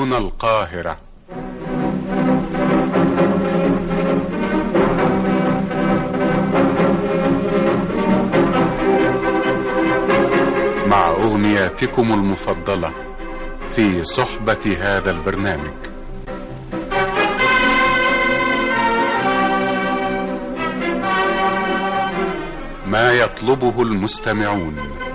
هنا القاهرة مع أغنياتكم المفضلة في صحبة هذا البرنامج ما يطلبه المستمعون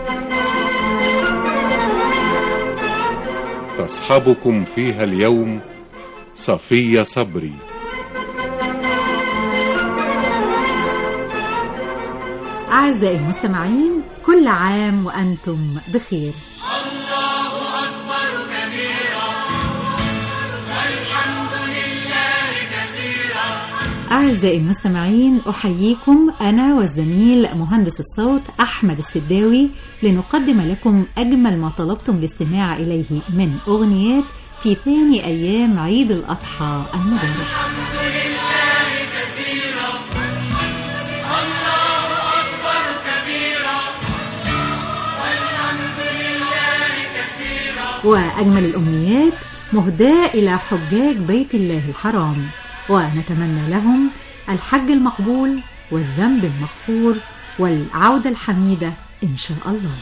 تصحبكم فيها اليوم صفية صبري أعزائي المستمعين كل عام وأنتم بخير أعزائي المستمعين أحييكم أنا والزميل مهندس الصوت أحمد السداوي لنقدم لكم أجمل ما طلبتم الاستماع إليه من أغنيات في ثاني أيام عيد الأضحى المبارك وأجمل الأمنيات مهداة إلى حجاج بيت الله الحرام ونتمنى لهم الحج المقبول والذنب المغفور والعودة الحميدة إن شاء الله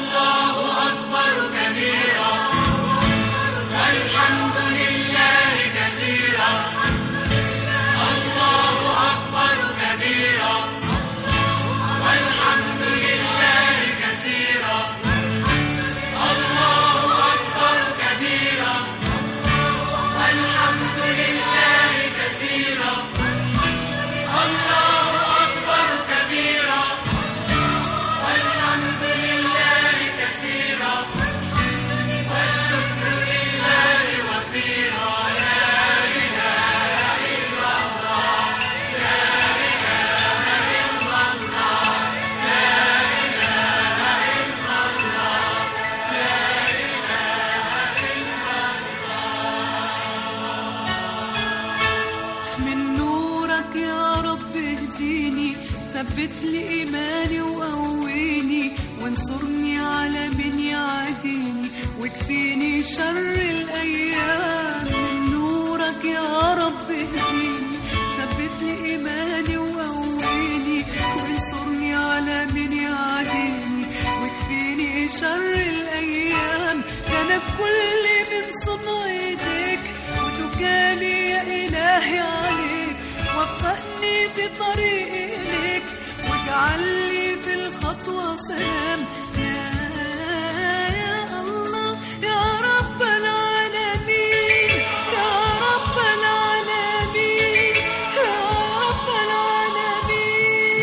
من نورك يا رب اهديني ثبت لي ايماني وقويني وانصرني على من يعاديني واكفيني شر الايام من نورك يا رب اهديني ثبت لي ايماني وقويني وانصرني على من يعاديني واكفيني شر الايام كان كل من صنع ايديك وتكالي يا إلهي عليك وفقني في طريق إليك واجعل لي في الخطوة سلام يا يا الله يا رب العالمين يا رب العالمين يا رب العالمين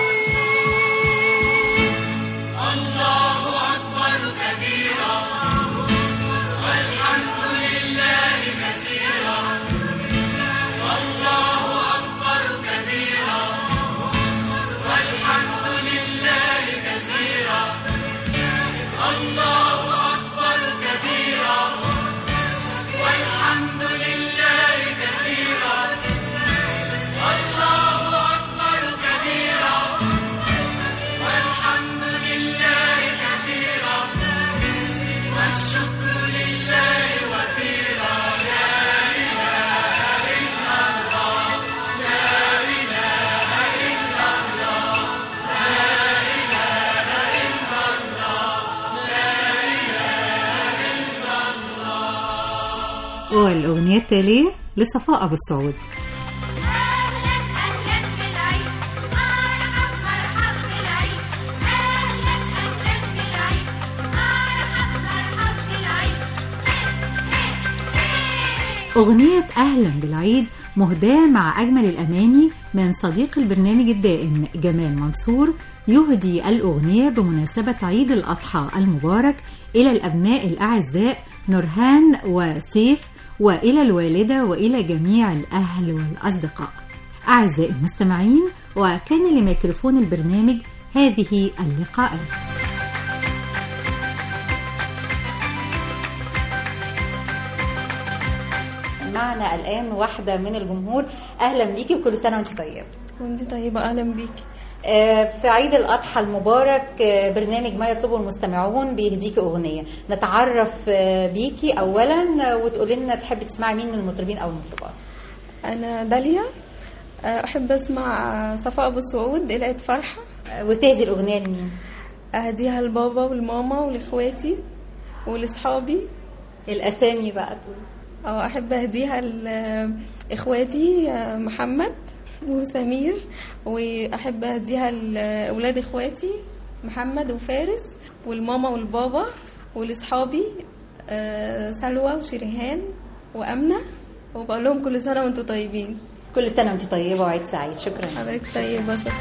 والأغنية التالية لصفاء أبو السعود أهلا بالعيد مرحب مرحب بالعيد أهلا أهلا بالعيد مرحب مرحب بالعيد أغنية أهلا بالعيد مهداة مع أجمل الأماني من صديق البرنامج الدائم جمال منصور يهدي الأغنية بمناسبة عيد الأضحى المبارك إلى الأبناء الأعزاء نورهان وسيف وإلى الوالدة وإلى جميع الأهل والأصدقاء أعزائي المستمعين وكان لميكروفون البرنامج هذه اللقاءات معنا الآن واحدة من الجمهور أهلا بيكي وكل سنة وأنت طيبة وانت طيبة أهلا بيكي آه، في عيد الأضحى المبارك آه، برنامج ما يطلبه المستمعون بيهديك أغنية نتعرف آه، بيكي أولا آه، وتقولي لنا تحبي تسمعي مين من المطربين أو المطربات أنا داليا آه، أحب أسمع آه، صفاء أبو سعود قلعة فرحة آه، وتهدي الأغنية لمين؟ أهديها لبابا والماما ولإخواتي ولأصحابي الأسامي بقى أو أحب أهديها لإخواتي آه، محمد وسمير وأحب أهديها لأولاد إخواتي محمد وفارس والماما والبابا ولأصحابي آه، سلوى وشريهان وأمنة وبقول لهم كل سنة وأنتم طيبين كل سنة وأنت طيبة وعيد سعيد شكرا حضرتك طيبة شكرا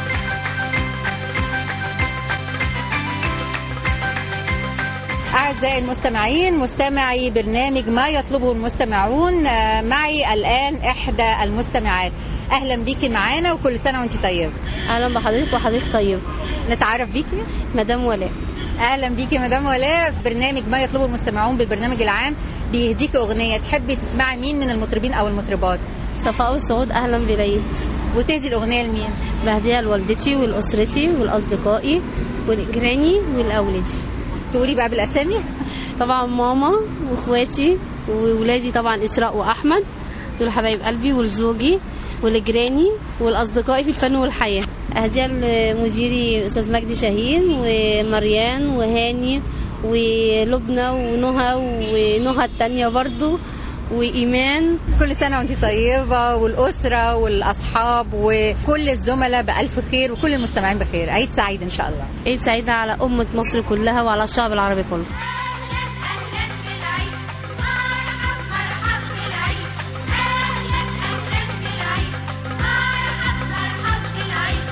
أعزائي المستمعين مستمعي برنامج ما يطلبه المستمعون آه، معي الآن إحدى المستمعات أهلا بيكي معانا وكل سنة وأنت طيبة اهلا بحضرتك وحضرتك طيب نتعرف بيكي مدام ولاء اهلا بيكي مدام ولاء في برنامج ما يطلبه المستمعون بالبرنامج العام بيهديك اغنيه تحبي تسمعي مين من المطربين او المطربات صفاء والسعود اهلا بالعيد وتهدي الاغنيه لمين بهديها لوالدتي ولاسرتي ولاصدقائي ولجيراني ولاولادي تقولي بقى بالاسامي طبعا ماما واخواتي وولادي طبعا اسراء واحمد دول حبايب قلبي ولزوجي ولجيراني والاصدقائي في الفن والحياه اهديها لمديري استاذ مجدي شاهين ومريان وهاني ولبنى ونهى ونهى التانية برضو وإيمان كل سنه وانت طيبه والاسره والاصحاب وكل الزملاء بالف خير وكل المستمعين بخير عيد سعيد ان شاء الله عيد سعيدة على أمة مصر كلها وعلى الشعب العربي كله أهلا بالعيد مرحب مرحب بالعيد أهلا أهلا بالعيد مرحب مرحب بالعيد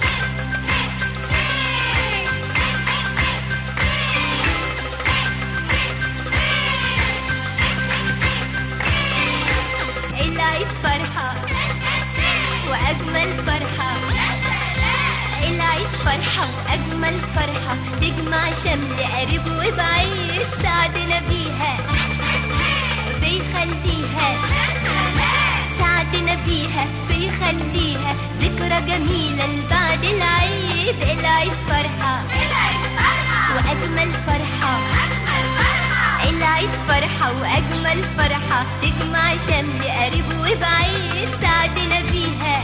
العيد فرحة وأجمل فرحة العيد فرحة وأجمل فرحة تجمع شمل قريب وبعيد سعدنا بيها بيخليها سعدنا بيها بيخليها ذكرى جميلة لبعد العيد العيد فرحة وأجمل فرحة العيد فرحة وأجمل فرحة تجمع شمل قريب وبعيد سعدنا بيها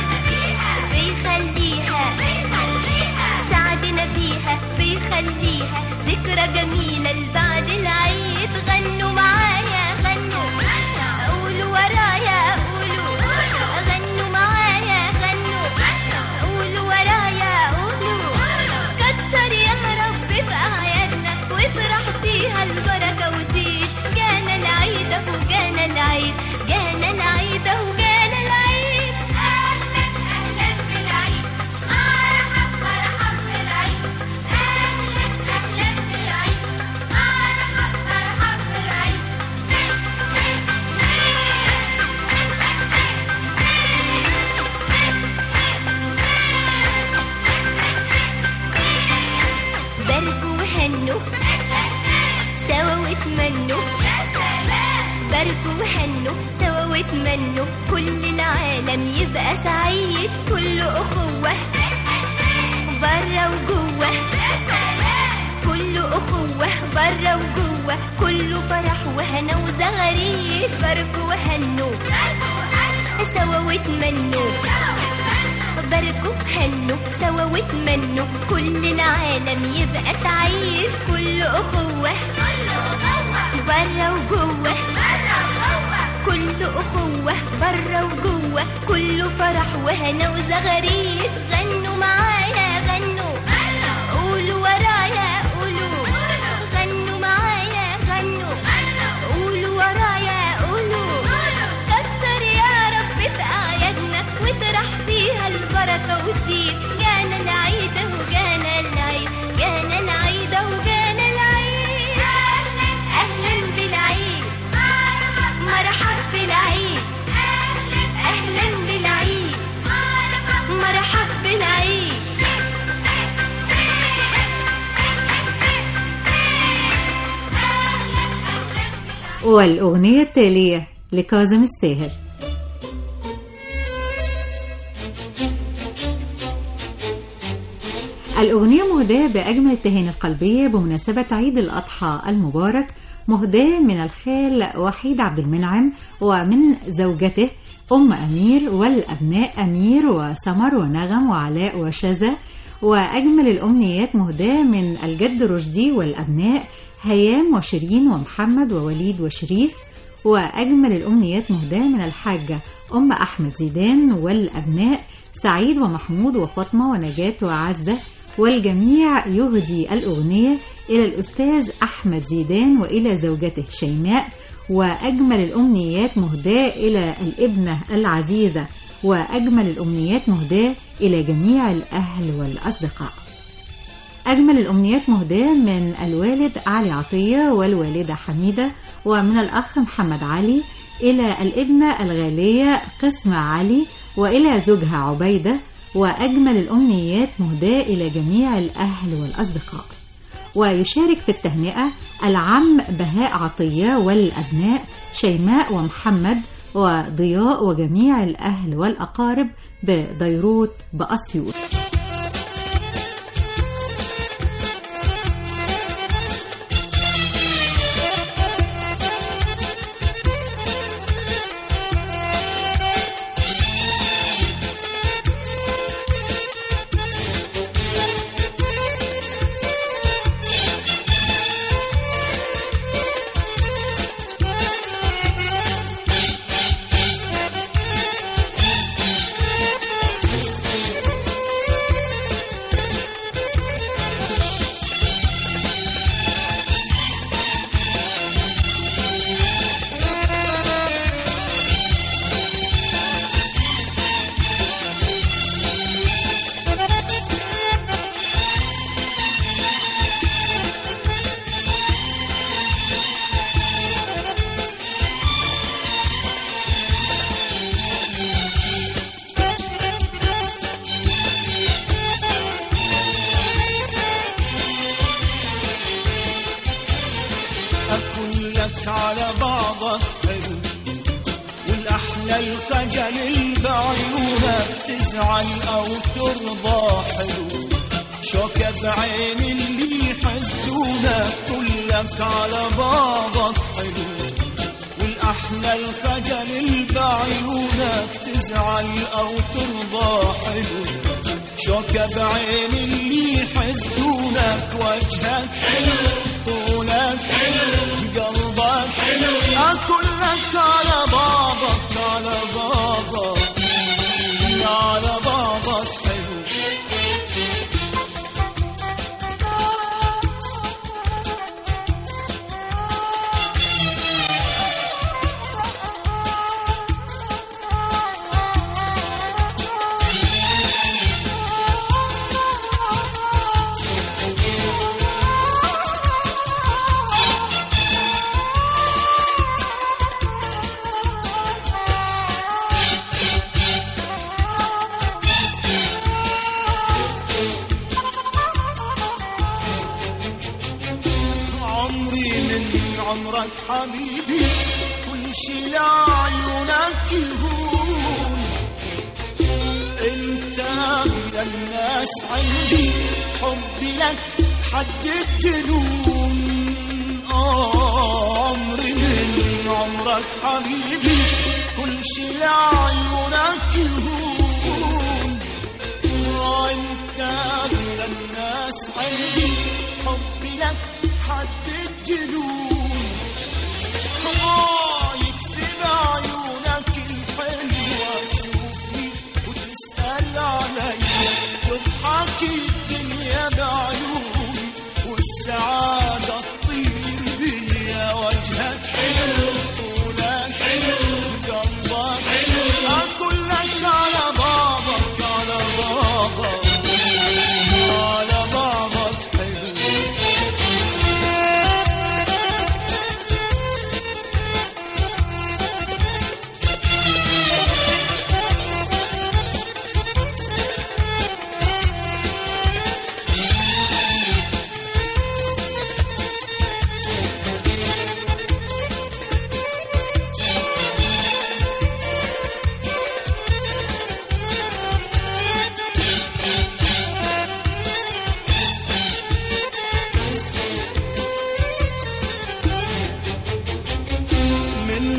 بيخليها سعدنا بيها بيخليها ذكرى جميلة لبعد العيد غنوا معايا غنوا قولوا ورايا قولوا غنوا معايا غنوا قولوا ورايا قولوا كتر يا رب في أعيادنا وافرح فيها البركة وزيد جانا العيد أهو جانا العيد جانا العيد أهو جانا العيد أهلا أهلا بالعيد مرحب مرحب بالعيد أهلا أهلا بالعيد مرحب مرحب بالعيد باركوا وهنوا سوا واتمنوا باركوا وهنوا سوا واتمنوا كل العالم يبقى سعيد كل أخوة برا وجوه كل أخوة برا وجوه كله فرح وهنا وزغاريد باركوا وهنوا سوا واتمنوا باركوا هنوا سوا واتمنوا كل العالم يبقى سعيد كل أخوة برا وجوه كل أخوة برا وجوه كله فرح وهنا وزغاريد غنوا معايا غنوا قولوا ورايا قولوا غنوا معايا غنوا قولوا ورايا قولوا كتر يا رب في أعيادنا واطرح فيها البركة وسير جانا العيد أهو جانا العيد جانا العيد أهو جانا العيد أهلا بالعيد مرحب بالعيد أهلا بالعيد مرحب بالعيد والأغنية التالية لكاظم الساهر الأغنية مهداة بأجمل التهاني القلبية بمناسبة عيد الأضحى المبارك مهداة من الخال وحيد عبد المنعم ومن زوجته أم أمير والأبناء أمير وسمر ونغم وعلاء وشذا وأجمل الأمنيات مهداة من الجد رشدي والأبناء هيام وشيرين ومحمد ووليد وشريف وأجمل الأمنيات مهداة من الحاجة أم أحمد زيدان والأبناء سعيد ومحمود وفاطمة ونجاة وعزة والجميع يهدي الأغنية إلى الأستاذ أحمد زيدان وإلى زوجته شيماء وأجمل الأمنيات مهداة إلى الابنة العزيزة وأجمل الأمنيات مهداة إلى جميع الأهل والأصدقاء أجمل الأمنيات مهداة من الوالد علي عطية والوالدة حميدة ومن الأخ محمد علي إلى الابنة الغالية قسمة علي وإلى زوجها عبيدة وأجمل الأمنيات مهداة إلى جميع الأهل والأصدقاء ويشارك في التهنئة العم بهاء عطية والأبناء شيماء ومحمد وضياء وجميع الأهل والأقارب بديروت بأسيوط أكون لك على بعضك حلو والأحلى الخجل بعيونك تزعل أو ترضى حلو شوكة بعين اللي حسدونك كلك على بعضك حلو والأحلى الخجل بعيونك تزعل أو ترضى حلو شوكة بعين اللي حسدونك وجهك حلو طولك حلو قلبك حلو أكلك على بعضك على بعضك على بعضك حلو عمري من عمرك حبيبي كل شي لعيونك يهون انت من الناس عندي حبي لك حد الجنون آه عمري من عمرك حبيبي كل شي لعيونك يهون آه انت من الناس عندي حبي لك حد الجنون آه يكفي بعيونك الحلوة تشوفني وتسأل علي تضحك الدنيا بعيوني والسعادة تطير بيا وجهك حلو طولك حلو قلبك حلو أكلك على بعضك على بعضك على بعضك حلو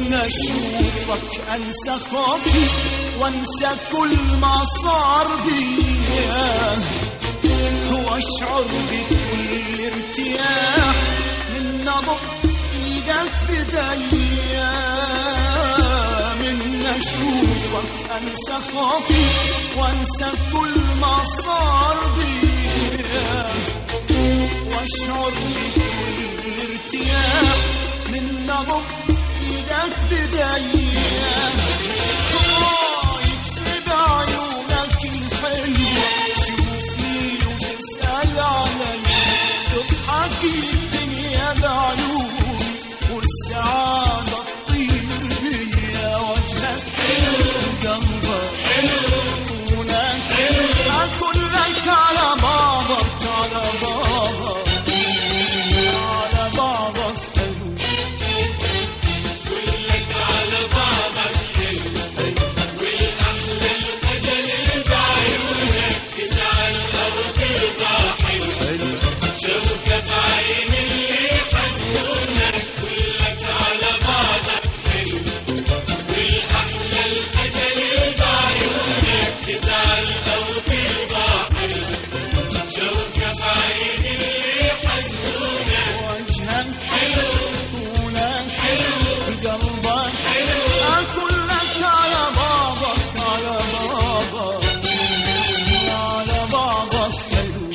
من اشوفك انسى خوفي وانسى كل ما صار بيا واشعر بكل ارتياح من نبض ايدك بدايا من اشوفك انسى خوفي وانسى كل ما صار بيا واشعر بكل ارتياح من نبض ايدك بدايا يكفي بعيونك الحلوة تشوفني وتسأل علي تضحك الدنيا بعيوني والسعادة تطير بيا وجهك قلبك طولك أقول لك على بعضك على بعضك على بعضك حلو وجهك حلو طولك حلو قلبك حلو أقول لك على بعضك على بعضك على بعضك حلو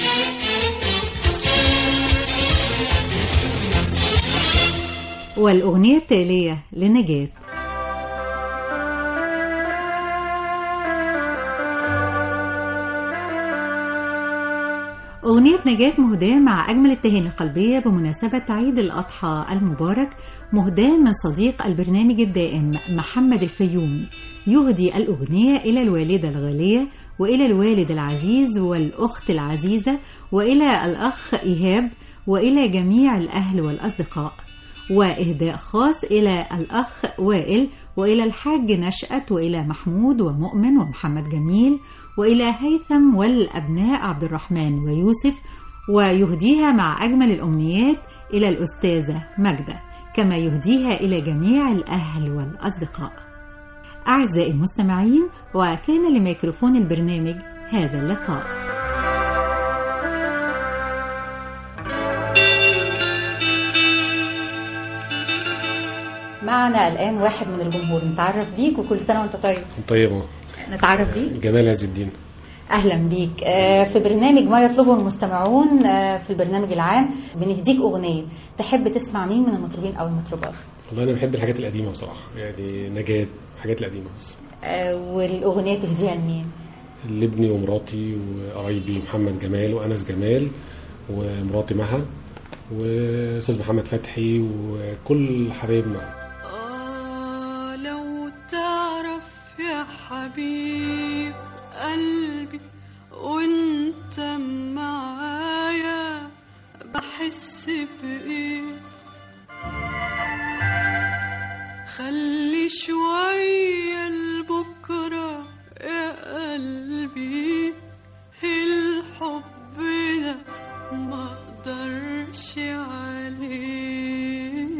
والأغنية التالية لنجاة أغنية نجاة مهداة مع أجمل التهاني القلبية بمناسبة عيد الأضحى المبارك مهداة من صديق البرنامج الدائم محمد الفيومي يهدي الأغنية إلى الوالدة الغالية وإلى الوالد العزيز والأخت العزيزة وإلى الأخ إيهاب وإلى جميع الأهل والأصدقاء وإهداء خاص إلى الأخ وائل وإلى الحاج نشأت وإلى محمود ومؤمن ومحمد جميل وإلى هيثم والأبناء عبد الرحمن ويوسف ويهديها مع أجمل الأمنيات إلى الأستاذة ماجدة كما يهديها إلى جميع الأهل والأصدقاء أعزائي المستمعين وكان لميكروفون البرنامج هذا اللقاء معنا الآن واحد من الجمهور نتعرف بيك وكل سنة وأنت طيب طيبة نتعرف بيك جمال عز الدين اهلا بيك آه، في برنامج ما يطلبه المستمعون آه، في البرنامج العام بنديك اغنيه تحب تسمع مين من المطربين او المطربات والله أنا بحب الحاجات القديمة بصراحة يعني نجاة الحاجات القديمة بس آه، والاغنيه تهديها لمين لابني ومراتي وقرايبي محمد جمال وأنس جمال ومراتي مها وأستاذ محمد فتحي وكل حبايبنا آه لو تعرف يا حبيب قلبي وانت معايا بحس بإيه خلي شوية لبكرة يا قلبي الحب ده ما اقدرش عليه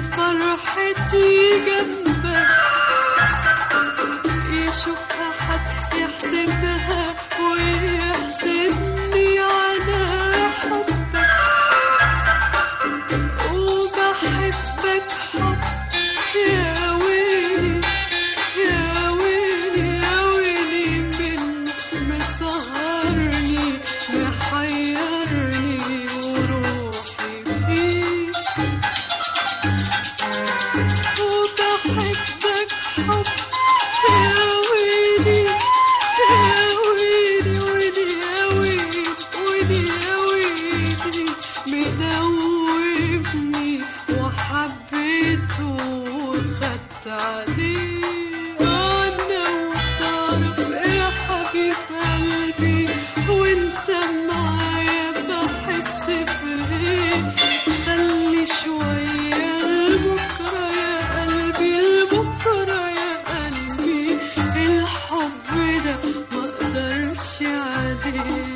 فرحتي جنبك يشوفها حد يحسدها ويحسدني على حبك وبحبك حب يا ويلي يا ويلي يا ويلي من مسهرني محيرني وروحي فيك وبحبك حب يا ويلي يا ويلي ويلي يا ويلي ويلي يا ويلي مدوبني وحبيته وخدت عليه انا وتعرف يا حبيب قلبي وانت معايا بحس بايه خلي شوية لبكرة يا قلبي لبكرة يا قلبي الحب ده مقدرش عليه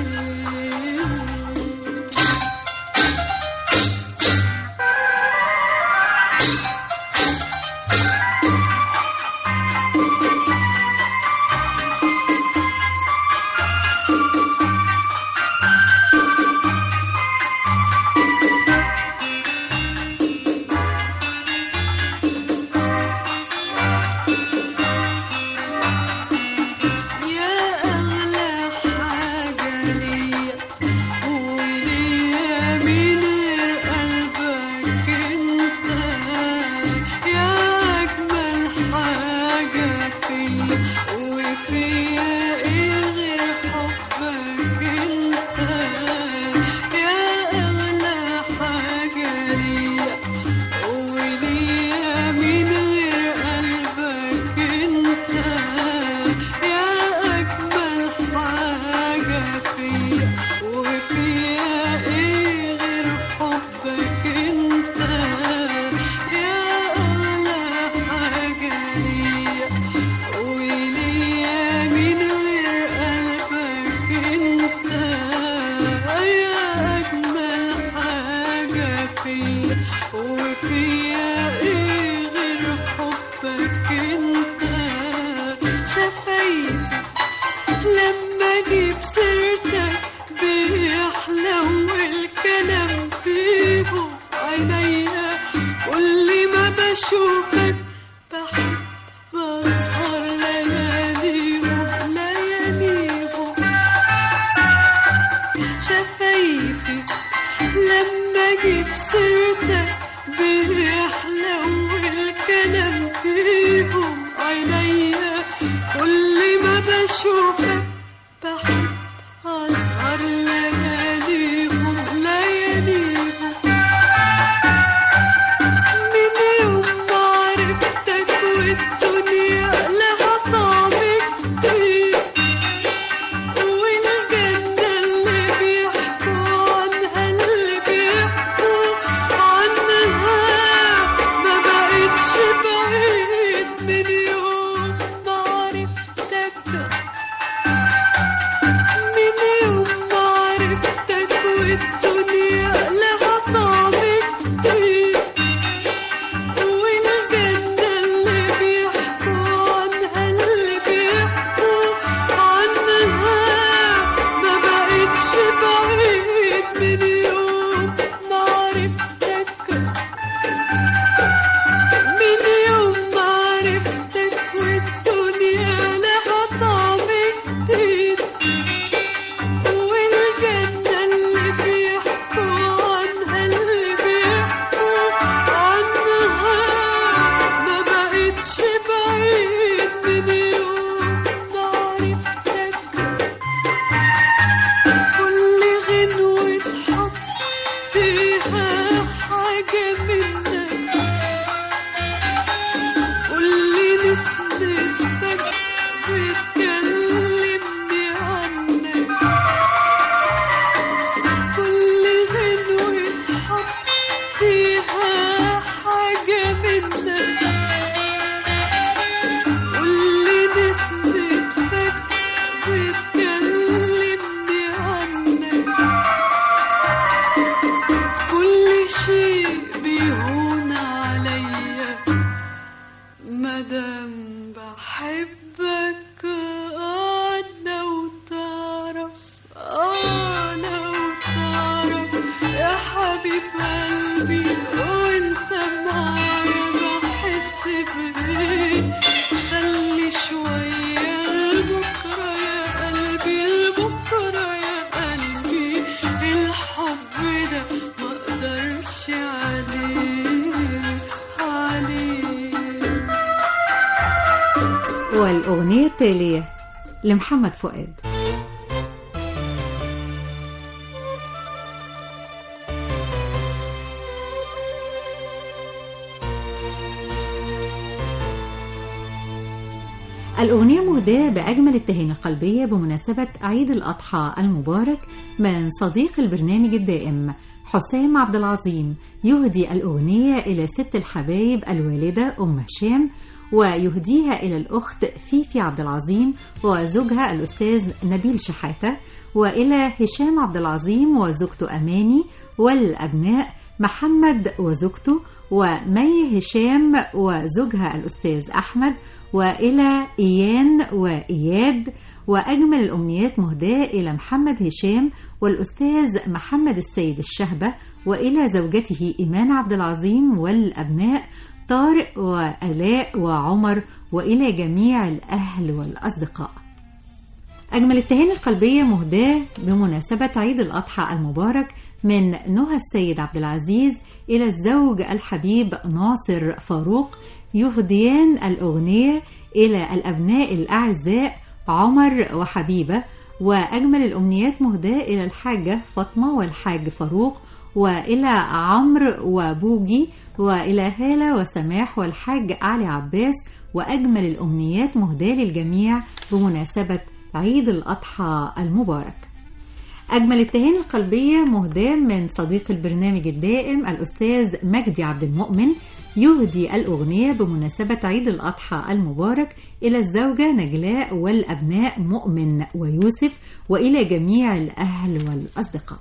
يا أغلى حاجة ليا وليا من غير قلبك انت يا أجمل حاجة فيا وفيا ايه غير حبك انت يا أغلى حاجة ليا وليا من غير قلبك انت يا اجمل حاجه فيا وفيا ايه غير حبك انت يا اغلى حاجه ليا وليا من غير قلبك انت يا اجمل حاجه فيا وفيا ايه غير حبك انت شفايفي لما اجيب سيرتك بيحلو الكلام فيهم عينيا كل ما بشوفك بحب بسهر لياليهم لياليهم شفايفي لما اجيب سيرتك بيحلو الكلام فيهم عينيا كل ما بشوفك بحب اسهر لياليهم لياليهم من يوم ما عرفتك والدنيا لها طعم جديد والجنة اللي بيحكوا عنها اللي بيحكوا عنها ما بقتش بعيد من يوم ما عرفتك من يوم ما عرفتك والدنيا لها طعم جديد والجنة اللي بيحكوا عنها اللي بيحكوا عنها ما بقتش بعيد من يوم ما عرفتك من يوم ما عرفتك والدنيا لها طعم جديد والجنة اللي بيحكوا عنها اللي بيحكوا عنها ما بقتش بعيد من يوم ما عرفتك كل غنوة حب فيها حاجة منك كل نسمة فجر بتكلمني عنك كل غنوة حب فيها حاجة منك كل نسمة فجر بتكلمني عنك كل شيء بي والأغنية التالية لمحمد فؤاد الأغنية مهداة بأجمل التهاني القلبية بمناسبة عيد الأضحى المبارك من صديق البرنامج الدائم حسام عبد العظيم يهدي الأغنية إلى ست الحبايب الوالدة أم هشام ويهديها إلى الأخت فيفي عبد العظيم وزوجها الأستاذ نبيل شحاتة وإلى هشام عبد العظيم وزوجته أماني والأبناء محمد وزوجته ومي هشام وزوجها الأستاذ أحمد وإلى إيان وإياد وأجمل الأمنيات مهداة إلى محمد هشام والأستاذ محمد السيد الشهبة وإلى زوجته إيمان عبد العظيم والأبناء طارق وآلاء وعمر وإلى جميع الأهل والأصدقاء أجمل التهاني القلبية مهداة بمناسبة عيد الأضحى المبارك من نهى السيد عبد العزيز إلى الزوج الحبيب ناصر فاروق يهديان الأغنية إلى الأبناء الأعزاء عمر وحبيبة وأجمل الأمنيات مهداة إلى الحاجة فاطمة والحاج فاروق وإلى عمرو وبوجي وإلى هالة وسماح والحاج علي عباس وأجمل الأمنيات مهداة للجميع بمناسبة عيد الأضحى المبارك أجمل التهاني القلبية مهداة من صديق البرنامج الدائم الأستاذ مجدي عبد المؤمن يهدي الأغنية بمناسبة عيد الأضحى المبارك إلى الزوجة نجلاء والأبناء مؤمن ويوسف وإلى جميع الأهل والأصدقاء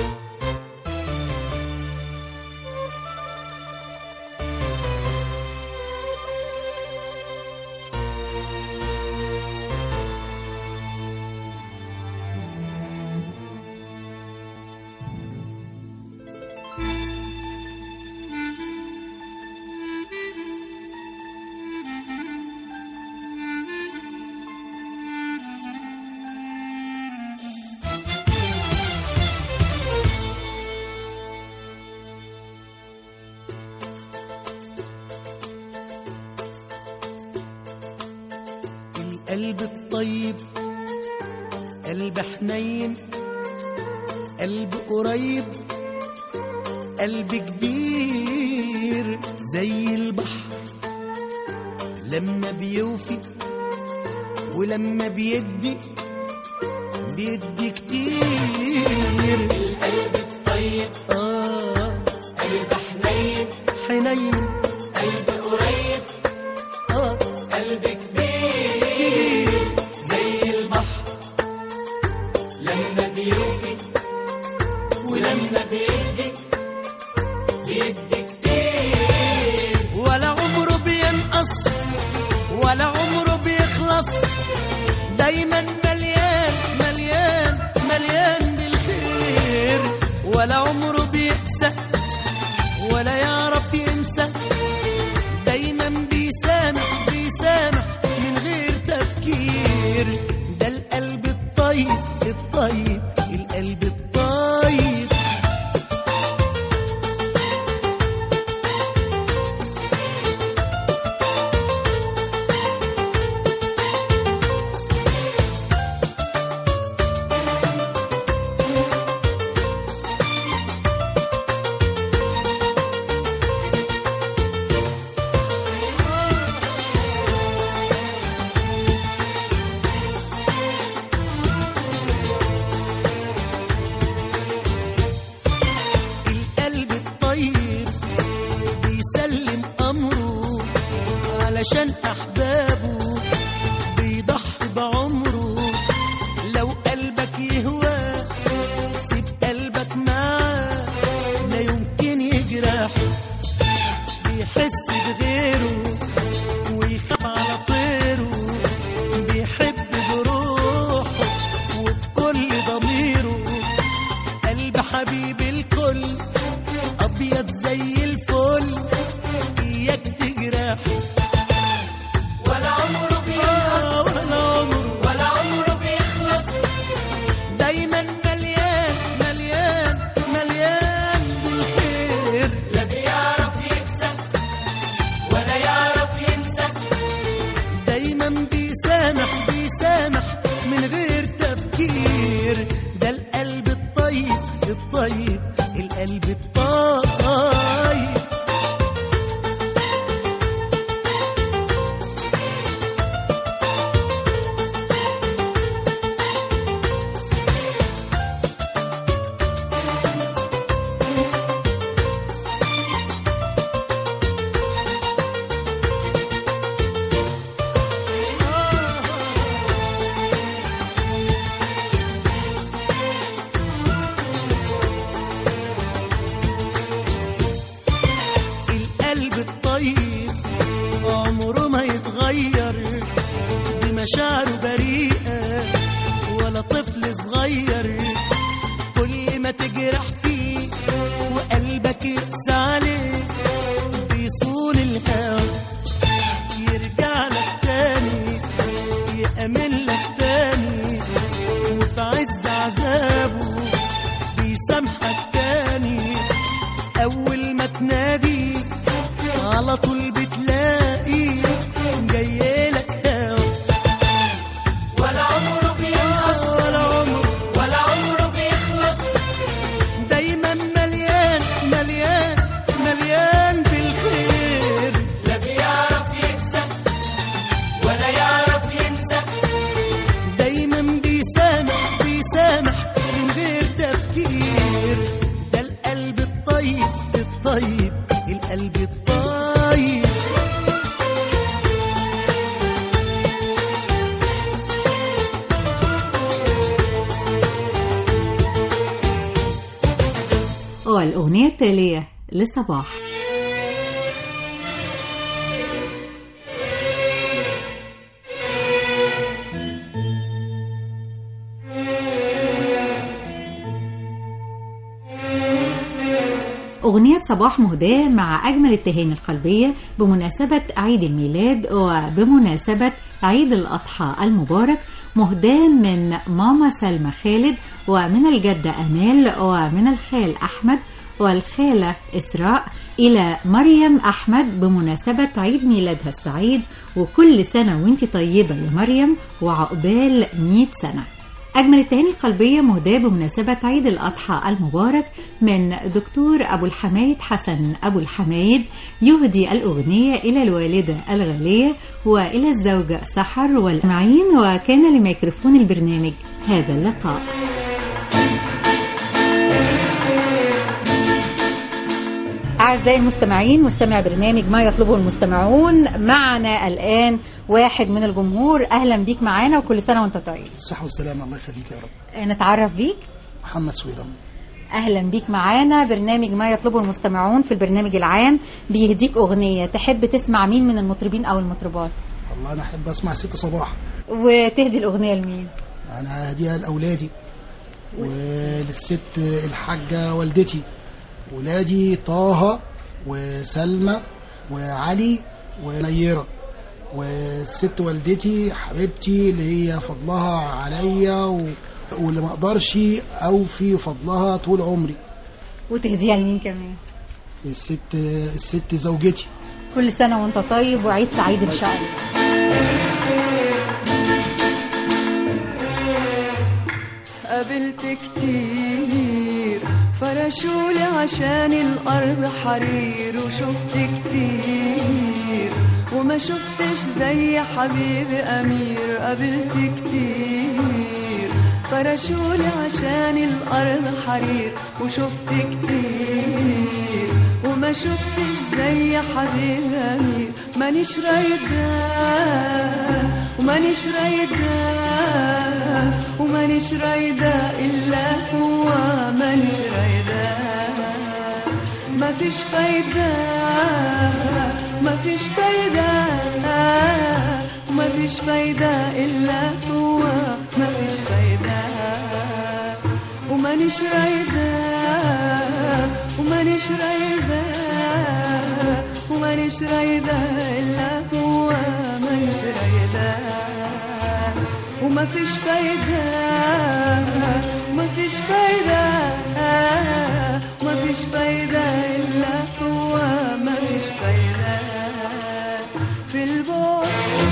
القلب الطيب قلب حنين قلب قريب قلب كبير زي البحر لما بيوفي ولما بيدي بيدي كتير القلب الطيب اه قلب حنين حنين قلب قريب اه قلب كبير زي البحر لما بيوفي ولما بيدي بيدي كتير ولا عمره بينقص ولا عمره بيخلص دايما مليان مليان مليان بالخير ولا عمره بيقسى ولا يعرف ينسى دايما بيسامح بيسامح من غير تفكير ده القلب الطيب الطيب القلب الطيب القلب الطيب بيسلم أمره علشان أحبابه بيضحي بعمره لو قلبك يهوى سيب قلبك معاه لا يمكن يجرحه بيحس بغيره ويخاف على طيره بيحب بروحه وبكل ضميره قلب حبيب الكل ابيض زي الفل اياك تجرح ولا عمره بيخلص ولا عمره ولا عمره بيخلص دايما مليان مليان مليان بالخير لا بيعرف يكسب مشاعره بريئة ولا طفل صغير كل ما تجرح فيه وقلبك يقسى عليه بيصون الهوى يرجع لك تاني يأمن لك تاني وفي عز عذابه بيسامحك تاني أول ما تنادي على طول بتلاقي جايلك هوا ولا عمره بينقص ولا عمره ولا عمره بيخلص دايما مليان مليان مليان بالخير لا بيعرف يكسب ولا يعرف ينسى دايما بيسامح بيسامح من غير تفكير ده القلب الطيب الطيب القلب الطيب والأغنية التالية لصباح أغنية صباح مهداة مع أجمل التهاني القلبية بمناسبة عيد الميلاد وبمناسبة عيد الأضحى المبارك مهداة من ماما سلمى خالد ومن الجدة أمال ومن الخال أحمد والخالة إسراء إلى مريم أحمد بمناسبة عيد ميلادها السعيد وكل سنة وانت طيبة يا مريم وعقبال 100 سنة أجمل التهاني القلبية مهداة بمناسبة عيد الأضحى المبارك من دكتور أبو الحمايد حسن أبو الحمايد يهدي الأغنية إلى الوالدة الغالية وإلى الزوجة سحر والمعين وكان لميكروفون البرنامج هذا اللقاء أعزائي المستمعين مستمع برنامج ما يطلبه المستمعون معنا الآن واحد من الجمهور أهلا بيك معانا وكل سنة وأنت طيب الصحة والسلامة الله يخليك يا رب نتعرف بيك محمد سويرم اهلا بيك معانا برنامج ما يطلبه المستمعون في البرنامج العام بيهديك اغنيه تحب تسمع مين من المطربين او المطربات والله أنا أحب أسمع ست صباح وتهدي الاغنيه لمين أنا هديها لأولادي وللست الحاجة والدتي ولادي طه وسلمى وعلي ونيرة والست والدتي حبيبتي اللي هي فضلها عليا و... واللي ما اقدرش اوفي فضلها طول عمري وتهديها لمين كمان الست الست زوجتي كل سنه وانت طيب وعيد سعيد ان شاء الله قابلت كتير فرشولي عشان الأرض حرير وشفت كتير وما شفتش زي حبيبي أمير قابلت كتير فرشولي عشان الأرض حرير وشفت كتير وما شفتش زي حبيبي أمير مانيش رايدة ومانيش رايدة ومانيش رايدة إلا هو مانيش رايدة مفيش فايدة مفيش فايدة مفيش فايدة إلا هو مفيش فايدة ومانيش رايدة ومانيش رايدة ومانيش رايدة إلا هو مانيش رايدة وما فيش فايدة ما فيش فايدة ما فيش فايدة إلا هو ما فيش فايدة في البعد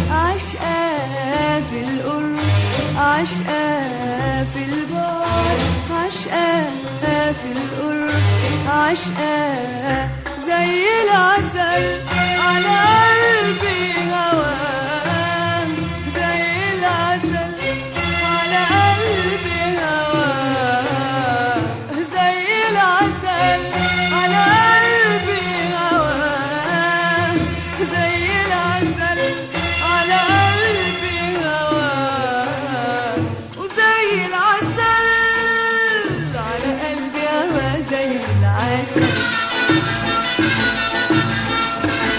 عشقة في القرب عشقة في البعد عشقة في القرب عشقة زي العسل على قلبي هواه زي العسل على قلبي هواه زي العسل على قلبي هواه زي العسل على قلبي هواه وزي العسل على قلبي هواه زي العسل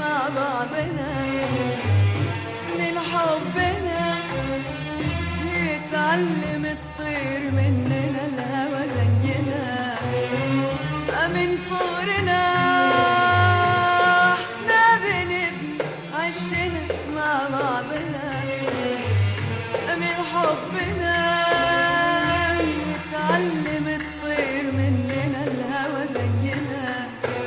مع بعضنا من حبنا يتعلم الطير مننا الهوى زينا من صغرنا احنا بنبني عشنا مع بعضنا من حبنا يتعلم الطير مننا الهوى زينا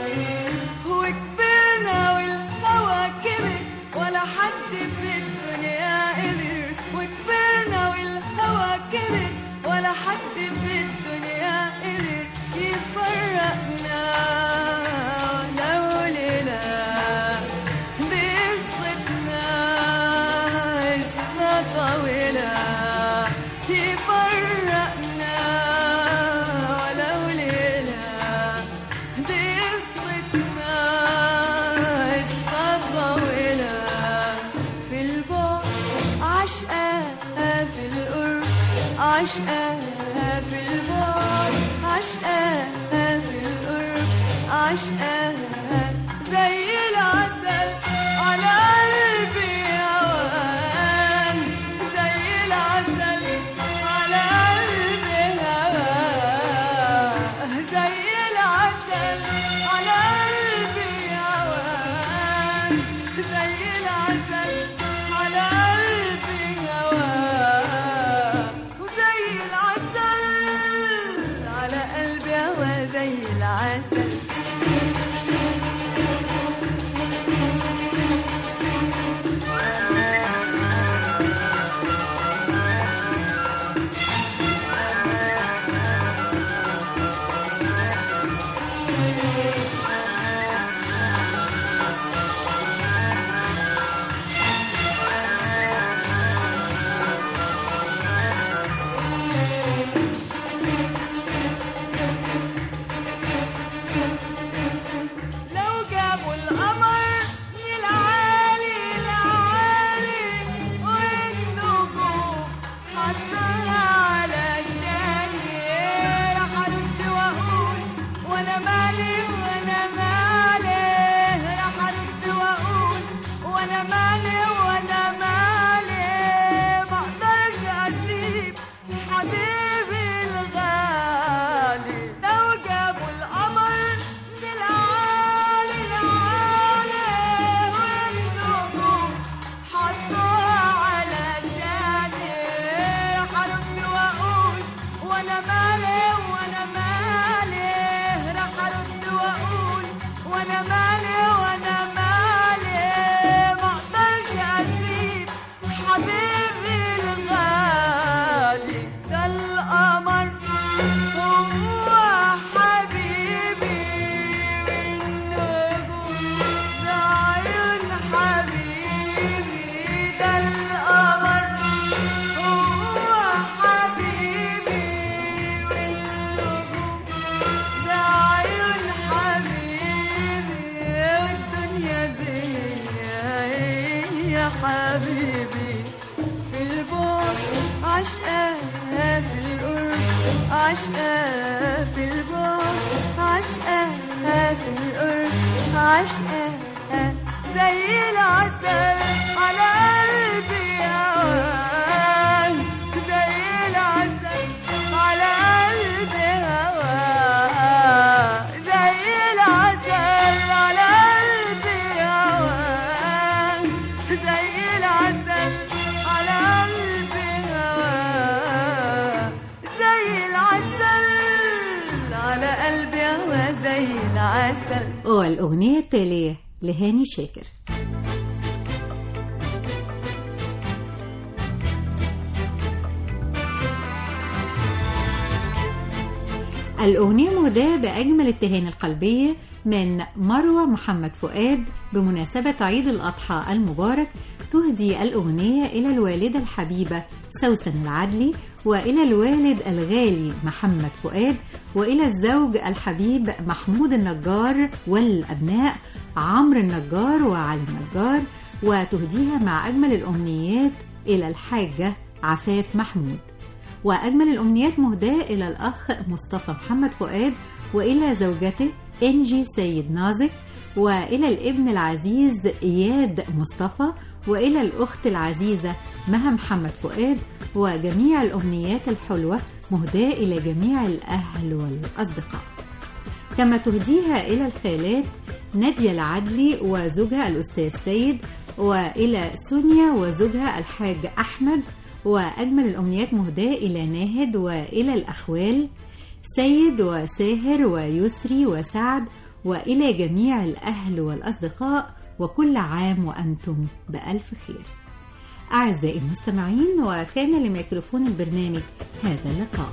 وكبرنا والهوى كبر ولا حد في الدنيا قدر وكبرنا والهوى كبر ولا حد في الدنيا قدر يفرقنا لولا قصتنا قصة طويلة يفرقنا ولو ليلة دي قصتنا قصة طويلة في البعد عشقاها في القرب عشقاها في البعد عشقاها في القرب عشقاها زي العسل على قلبي هوان زي العسل على قلبي هوان زي العسل على قلبي هوان زي العسل على قلبي هوان وزي العسل على قلبي هوا زي العسل لو جابوا القمر من العالي العالي والنجوم حطها علشان راح ارد واقول وانا مالي وانا مالي راح ارد واقول وانا مالي وانا مالي ما اقدرش اسيب حبيبي الغالي لو جابوا القمر من العالي العالي والنجوم حطوها علشاني راح ارد واقول وانا مالي وانا مالي راح ارد واقول وانا مالي وانا مالي ما اقدرش اسيب حبيبي الغالي ده القمر هو حبيبي والنجوم ده عيون حبيبي ده القمر هو حبيبي والنجوم ده عيون حبيبي والدنيا دي يا حبيبي في البعد عشقاها في القرب عشقاها في البعد عشقاها في القرب عشقاها زي العسل على قلبي هوان زي العسل على قلبي هوان زي العسل على قلبي هوان زي العسل على قلبي هوان زي العسل على قلبي هوا زي العسل والأغنية التالية لهاني شاكر الأغنية مهداة بأجمل التهاني القلبية من مروة محمد فؤاد بمناسبة عيد الأضحى المبارك تهدي الأغنية إلى الوالدة الحبيبة سوسن العدلي وإلى الوالد الغالي محمد فؤاد وإلى الزوج الحبيب محمود النجار والأبناء عمرو النجار وعلي النجار وتهديها مع أجمل الأمنيات إلى الحاجة عفاف محمود وأجمل الأمنيات مهداة إلى الأخ مصطفى محمد فؤاد وإلى زوجته إنجي سيد نازك وإلى الابن العزيز إياد مصطفى وإلى الأخت العزيزة مها محمد فؤاد وجميع الأمنيات الحلوة مهداة إلى جميع الأهل والأصدقاء كما تهديها إلى الخالات نادية العدلي وزوجها الأستاذ سيد وإلى سونيا وزوجها الحاج أحمد وأجمل الأمنيات مهداة إلى ناهد وإلى الأخوال سيد وساهر ويسري وسعد وإلى جميع الأهل والأصدقاء وكل عام وأنتم بألف خير أعزائي المستمعين وكان لميكروفون البرنامج هذا اللقاء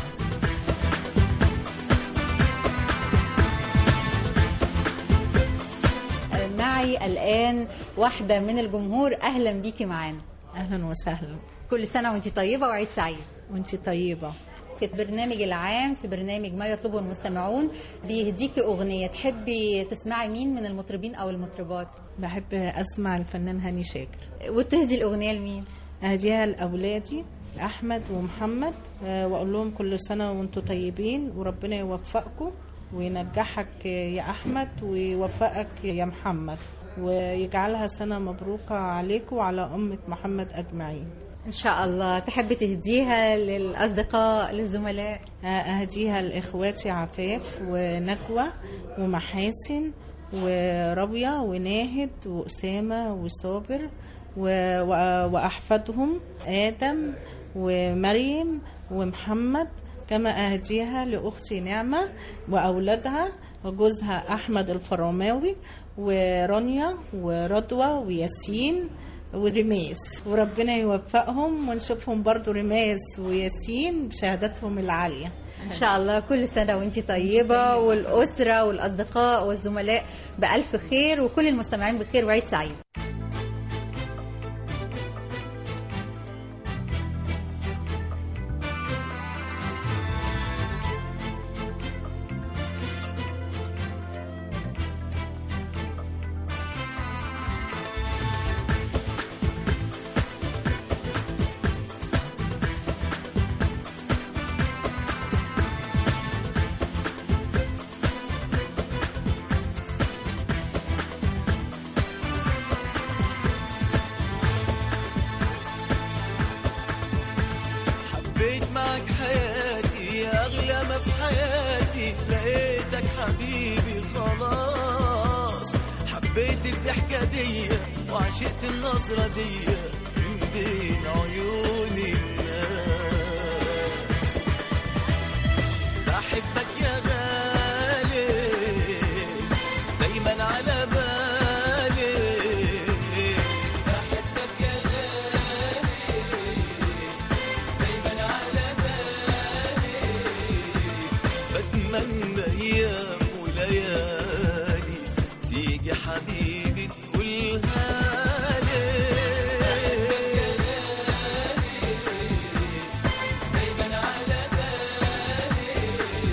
معي الآن واحدة من الجمهور أهلا بيكي معانا اهلا وسهلا كل سنة وانت طيبة وعيد سعيد وانت طيبه في البرنامج العام في برنامج ما يطلبه المستمعون بيهديكي أغنية تحبي تسمعي مين من المطربين أو المطربات بحب اسمع الفنان هاني شاكر وتهدي الأغنية لمين اهديها لاولادي احمد ومحمد آه، واقول لهم كل سنه وانتم طيبين وربنا يوفقكم وينجحك يا احمد ويوفقك يا محمد ويجعلها سنه مبروكه عليكم وعلى امه محمد اجمعين إن شاء الله تحبي تهديها للأصدقاء للزملاء أهديها لإخواتي عفاف ونجوى ومحاسن وربيع وناهد وأسامة وصابر و- و- وأحفادهم آدم ومريم ومحمد كما أهديها لأختي نعمة وأولادها وجوزها أحمد الفراماوي ورانيا ورضوى وياسين ورماس وربنا يوفقهم ونشوفهم برضو رماس وياسين بشهاداتهم العالية إن شاء الله كل سنة وانت طيبة والأسرة والأصدقاء والزملاء بألف خير وكل المستمعين بخير وعيد سعيد حبيت معك حياتي يا أغلى ما في حياتي لقيتك حبيبي خلاص حبيت الضحكة دي وعشقت النظرة دي من بين عيون الناس بحبك يا غالي دايما على بالي بحبك يا غالي دايما على بالي بتمنى ايام وليالي تيجي حبيبي تقولها لي دايما على بالي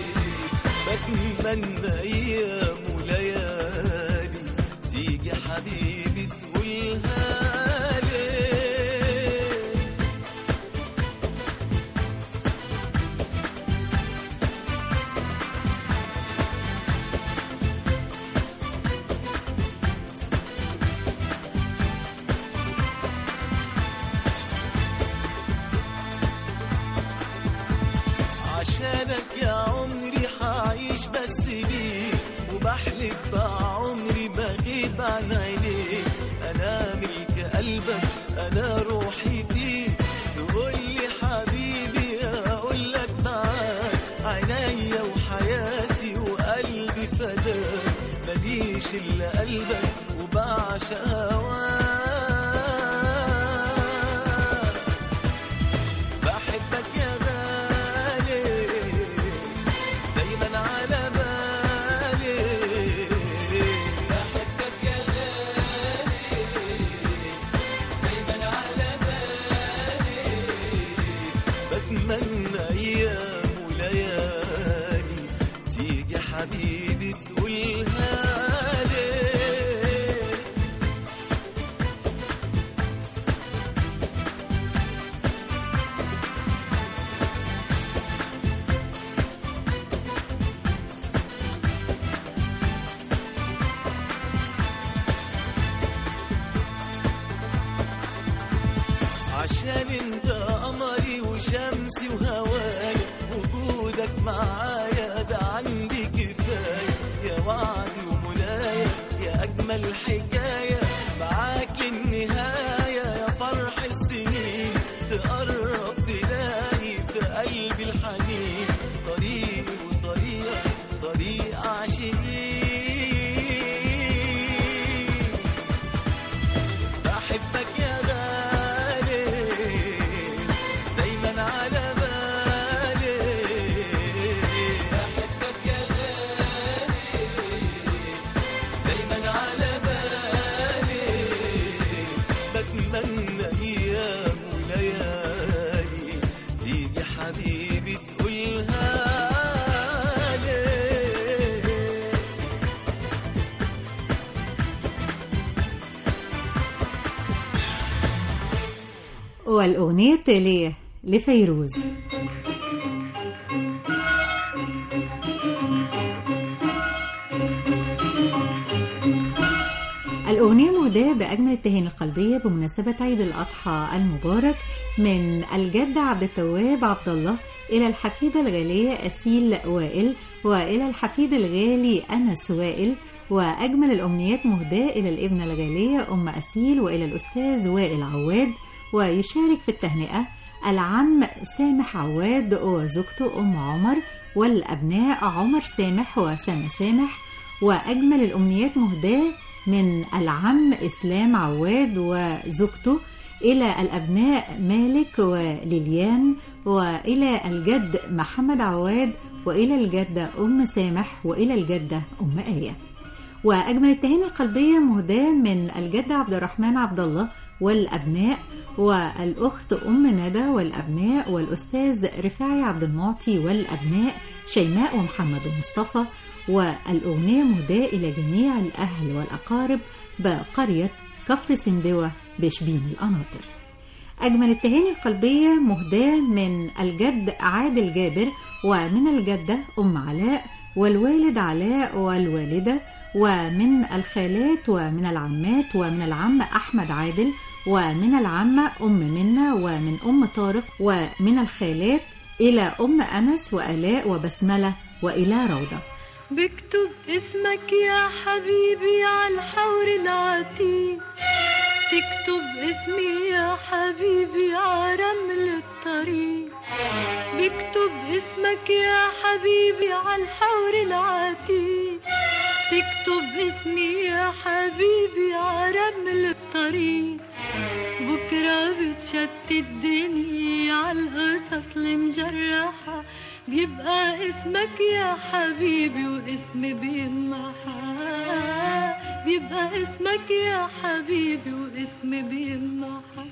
بتمنى ايام وليالي تيجي حبيبي تقولها لي عشانك يا عمري حعيش بس ليك وبحلف بعمري بغيب عن عينيك انا ملك قلبك انا روحي فيك تقول لي حبيبي اقول لك معاك عينيا وحياتي وقلبي فداك ماليش الا قلبك وبعشق هواك بحبك يا غالي دايما على بالي بحبك يا غالي دايما على بالي بتمنى ايام وليالي تيجي حبيبي تقولها لي عشان انت قمري وشمسي وهواي وجودك معايا ده عندي كفاية يا وعدي ومنايا يا أجمل حكاية معاك النهاية يا فرح السنين تقرب تلاقي في قلبي الحنين طريقي وطريقك طريق عاشقين بحبك يا غالي دايما على بالي بحبك يا غالي دايما على بالي بتمنى ايام وليالي تيجي حبيبي تقولها لي والأغنية التالية لفيروز الأغنية مهداة بأجمل التهاني القلبية بمناسبة عيد الأضحى المبارك من الجد عبد التواب عبد الله إلى الحفيدة الغالية أسيل وائل وإلى الحفيد الغالي أنس وائل وأجمل الأمنيات مهداة إلى الابنة الغالية أم أسيل وإلى الأستاذ وائل عواد ويشارك في التهنئة العم سامح عواد وزوجته أم عمر والأبناء عمر سامح وسنة سامح وأجمل الأمنيات مهداة من العم إسلام عواد وزوجته إلى الأبناء مالك وليليان وإلى الجد محمد عواد وإلى الجدة أم سامح وإلى الجدة أم آية وأجمل التهاني القلبية مهداة من الجد عبد الرحمن عبد الله والأبناء والأخت أم ندى والأبناء والأستاذ رفاعي عبد المعطي والأبناء شيماء ومحمد ومصطفى والأغنية مهداة إلى جميع الأهل والأقارب بقرية كفر سندوة بشبين القناطر أجمل التهاني القلبية مهداة من الجد عادل جابر ومن الجدة أم علاء والوالد علاء والوالدة ومن الخالات ومن العمات ومن العم أحمد عادل ومن العمة أم منة ومن أم طارق ومن الخالات إلى أم أنس وآلاء وبسملة وإلى روضة بكتب اسمك يا حبيبي على الحور العتيق تكتب اسمي يا حبيبي على رمل الطريق بكتب اسمك يا حبيبي على الحور العتيق تكتب اسمي يا حبيبي على رمل الطريق بكرة بتشتت الدنيا على القصص المجرحة بيبقى اسمك يا حبيبي واسمي بيمحى بيبقى اسمك يا حبيبي واسمي بيمحى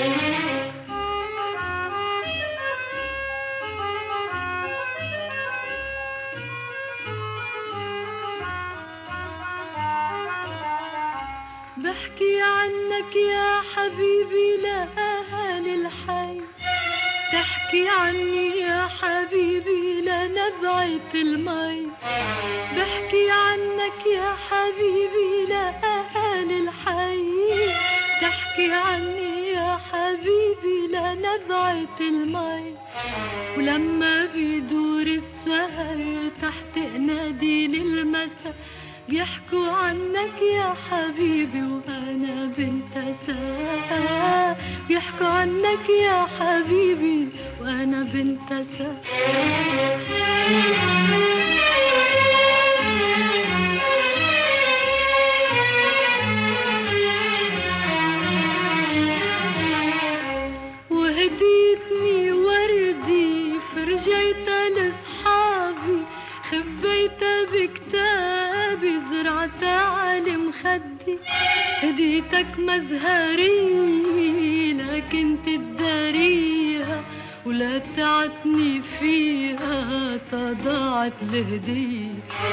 بحكي عنك يا حبيبي لأهل الحي تحكي عني يا حبيبي لنبعة المي بحكي عنك يا حبيبي لأهل الحي تحكي عني يا حبيبي لنبعة المي ولما بيدور السهر تحت نادي المساء بيحكوا عنك يا حبيبي وانا بنت ساعة بيحكوا عنك يا حبيبي وانا بنت وهديتني وردي فرجيتها لاصحابي خبيتها بكتابي زرعتها على مخدي هديتك مزهري لكن تداريها ولا تعتني فيها تضاعت الهدية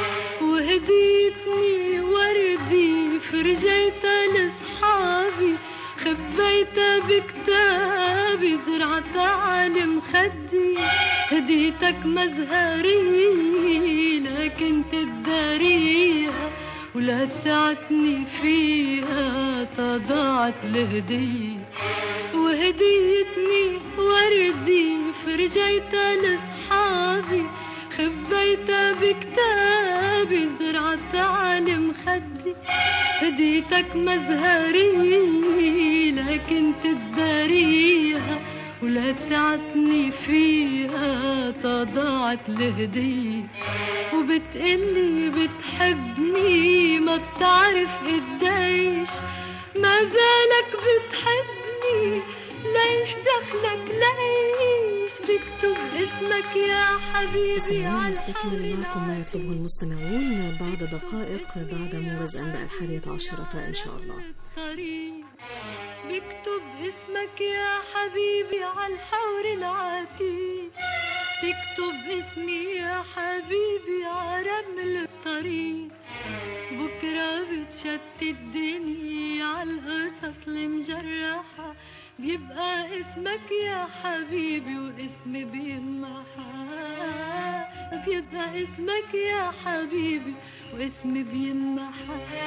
وهديتني وردي فرجيتها لاصحابي خبيتها بكتابي زرعتها على مخدي هديتك مزهري لكن تداريها ولا تعتني فيها تضاعت الهدية وهديتني وردي فرجيتها لصحابي خبيتها بكتابي زرعت على مخدي هديتك مزهري لكن تداريها ولا تعتني فيها تضاعت الهدية وبتقلي بتحبني ما بتعرف قديش ما زالك بتحبني ليش دخلك ليش بكتب اسمك يا حبيبي مستمعين على نستكمل معكم ما يطلبه المستمعون بعد دقائق بعد موجز أنباء الحادية عشرة إن شاء الله طريق بكتب اسمك يا حبيبي على الحور العتيق تكتب اسمي يا حبيبي على رمل الطريق بكرة بتشتت الدنيا على القصص المجرحة بيبقى اسمك يا حبيبي واسمي بيمحى بيبقى اسمك يا حبيبي واسمي بيمحى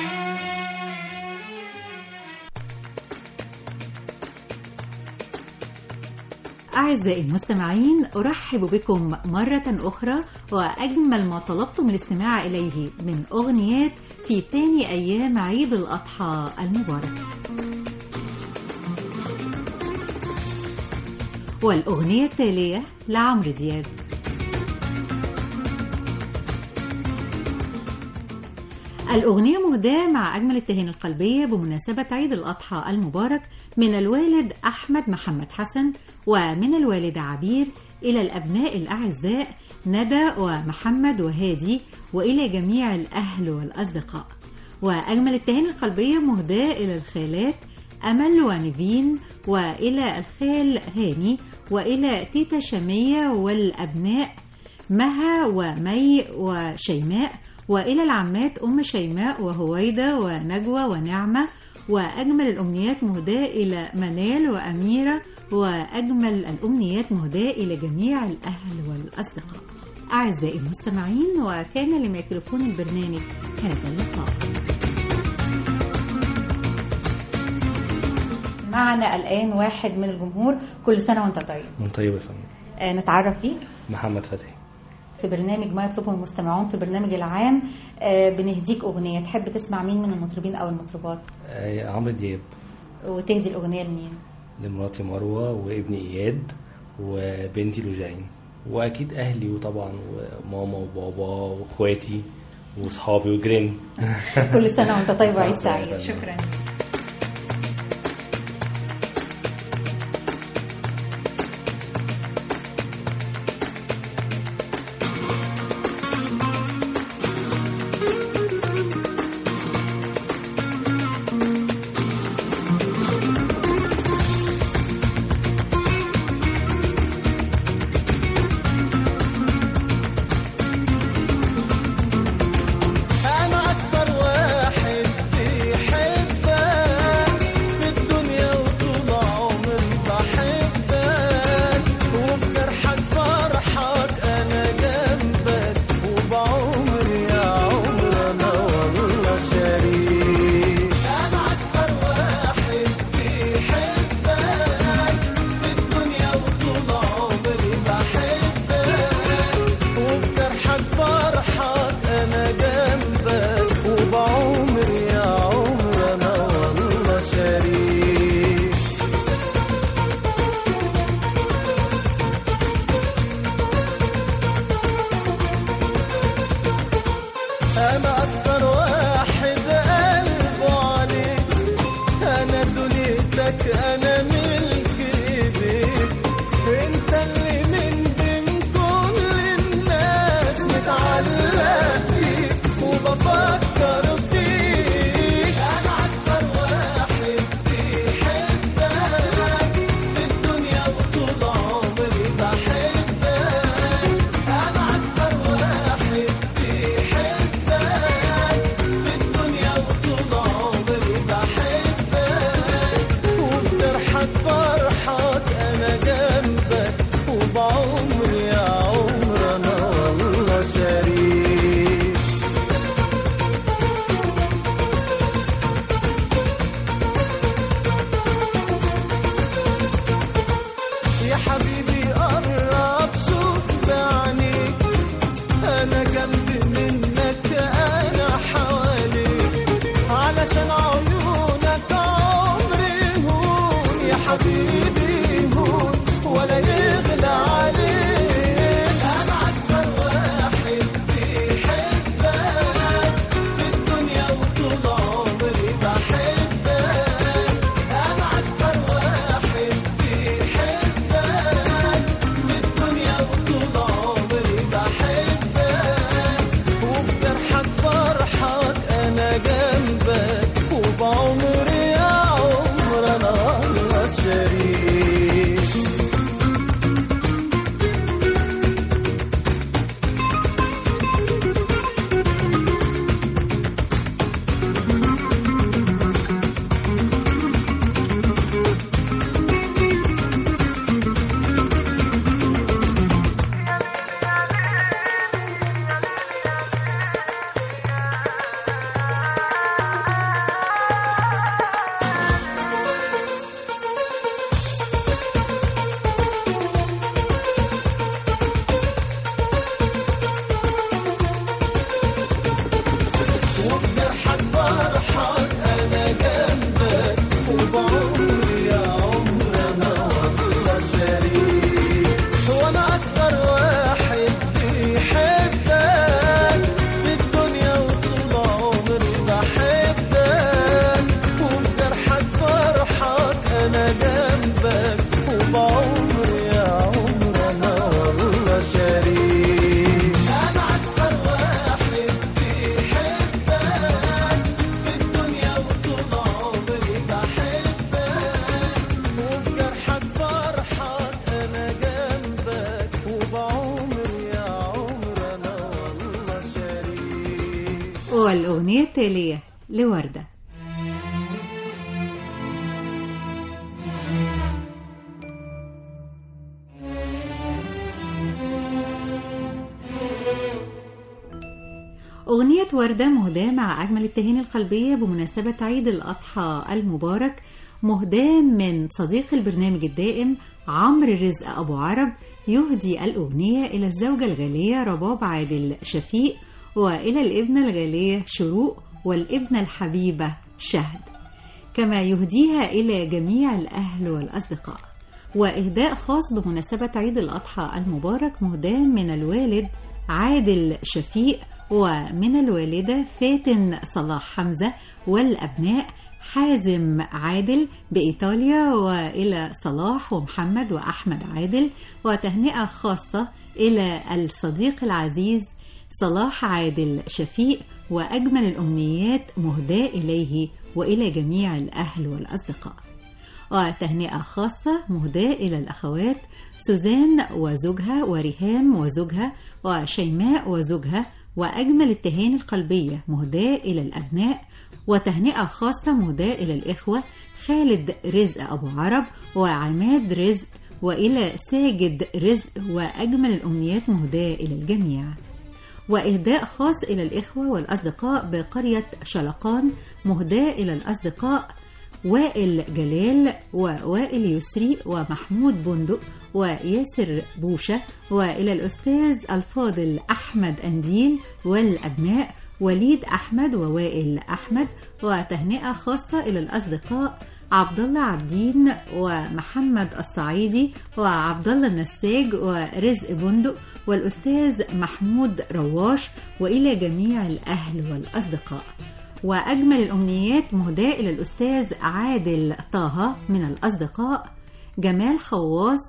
أعزائي المستمعين أرحب بكم مرة أخرى وأجمل ما طلبتم الاستماع إليه من أغنيات في ثاني أيام عيد الأضحى المبارك والأغنية التالية لعمرو دياب الأغنية مهداة مع أجمل التهاني القلبية بمناسبة عيد الأضحى المبارك من الوالد أحمد محمد حسن ومن الوالدة عبير إلى الأبناء الأعزاء ندى ومحمد وهادي وإلى جميع الأهل والأصدقاء وأجمل التهاني القلبية مهداة إلى الخالات أمل ونيفين وإلى الخال هاني وإلى تيتا شمية والأبناء مها ومي وشيماء وإلى العمات أم شيماء وهويدة ونجوى ونعمة وأجمل الأمنيات مهداة إلى منال وأميرة وأجمل الأمنيات مهداة إلى جميع الأهل والأصدقاء أعزائي المستمعين وكان لميكروفون البرنامج هذا اللقاء معنا الآن واحد من الجمهور كل سنة وأنت طيب من طيب يا فندم آه، نتعرف بيك محمد فتحي في برنامج ما يطلبه المستمعون في البرنامج العام آه، بنهديك أغنية تحب تسمع مين من المطربين أو المطربات آه، عمرو دياب وتهدي الأغنية لمين لمراتي مروة وابني إياد وبنتي لوجين وأكيد أهلي وطبعا وماما وبابا وإخواتي وصحابي وجيراني كل سنة وأنت طيب وعيد صح يا سعيد فندم. شكرا أنا أكتر واحد بيحبك في الدنيا وطول عمري بحبك وفي جرحك فرحك أنا جنبك وبعمري يا عمر أنا والله شريك أنا أكتر واحد بيحبك في الدنيا وطول عمري بحبك وفي جرحك فرحك أنا جنبك وبعمري يا عمر أنا والله شريك أنا أكتر واحد قلبه عليك أنا دنيتك أنا ملك إيديك أنت اللي من بين كل الناس متعلق فيك وبفكر فيك أنا أكتر واحد بيحبك في الدنيا وطول عمري بحبك أنا أكتر واحد بيحبك في الدنيا وطول عمري بحبك وبجرحك حبيبي يهون ولا يغلى عليك انا اكتر واحد بيحبك في الدنيا وطول عمري بحبك انا اكتر واحد بيحبك في الدنيا وطول عمري بحبك وفي جرحك فرحك انا جنبك وبعمري يا عمر انا والله شريك وبجرحك فرحك انا جنبك وبعمري يا عمر انا والله شريك وانا اكتر واحد بيحبك في الدنيا وطول عمري بحبك وبجرحك فرحك انا جنبك وبعمري يا عمر انا والله شريك انا اكتر واحد بيحبك في الدنيا وطول عمري بحبك وفي جرحك فرحك انا جنبك وبعمري يا عمر انا والله شريك والأغنية التالية لوردة أغنية وردة مهداة مع أجمل التهاني القلبية بمناسبة عيد الأضحى المبارك مهداة من صديق البرنامج الدائم عمرو رزق أبو عرب يهدي الأغنية إلى الزوجة الغالية رباب عادل شفيق وإلى الابنة الغالية شروق والابنة الحبيبة شهد كما يهديها إلى جميع الأهل والأصدقاء وإهداء خاص بمناسبة عيد الأضحى المبارك مهداة من الوالد عادل شفيق ومن الوالدة فاتن صلاح حمزة والأبناء حازم عادل بإيطاليا وإلى صلاح ومحمد وأحمد عادل وتهنئة خاصة إلى الصديق العزيز صلاح عادل شفيق وأجمل الأمنيات مهداة إليه وإلى جميع الأهل والأصدقاء وتهنئة خاصة مهداة إلى الأخوات سوزان وزوجها وريهام وزوجها وشيماء وزوجها وأجمل التهاني القلبية مهداة إلى الأبناء وتهنئة خاصة مهداة إلى الإخوة خالد رزق أبو عرب وعماد رزق وإلى ساجد رزق وأجمل الأمنيات مهداة إلى الجميع وإهداء خاص إلى الإخوة والأصدقاء بقرية شلقان مهداة إلى الأصدقاء وائل جلال ووائل يسري ومحمود بندق وياسر بوشة وإلى الأستاذ الفاضل أحمد أنديل والأبناء وليد أحمد ووائل أحمد وتهنئة خاصة إلى الأصدقاء عبد الله عبدين ومحمد الصعيدي وعبد الله النساج ورزق بندق والأستاذ محمود رواش وإلى جميع الأهل والأصدقاء وأجمل الأمنيات مهداة إلى الأستاذ عادل طه من الأصدقاء جمال خواص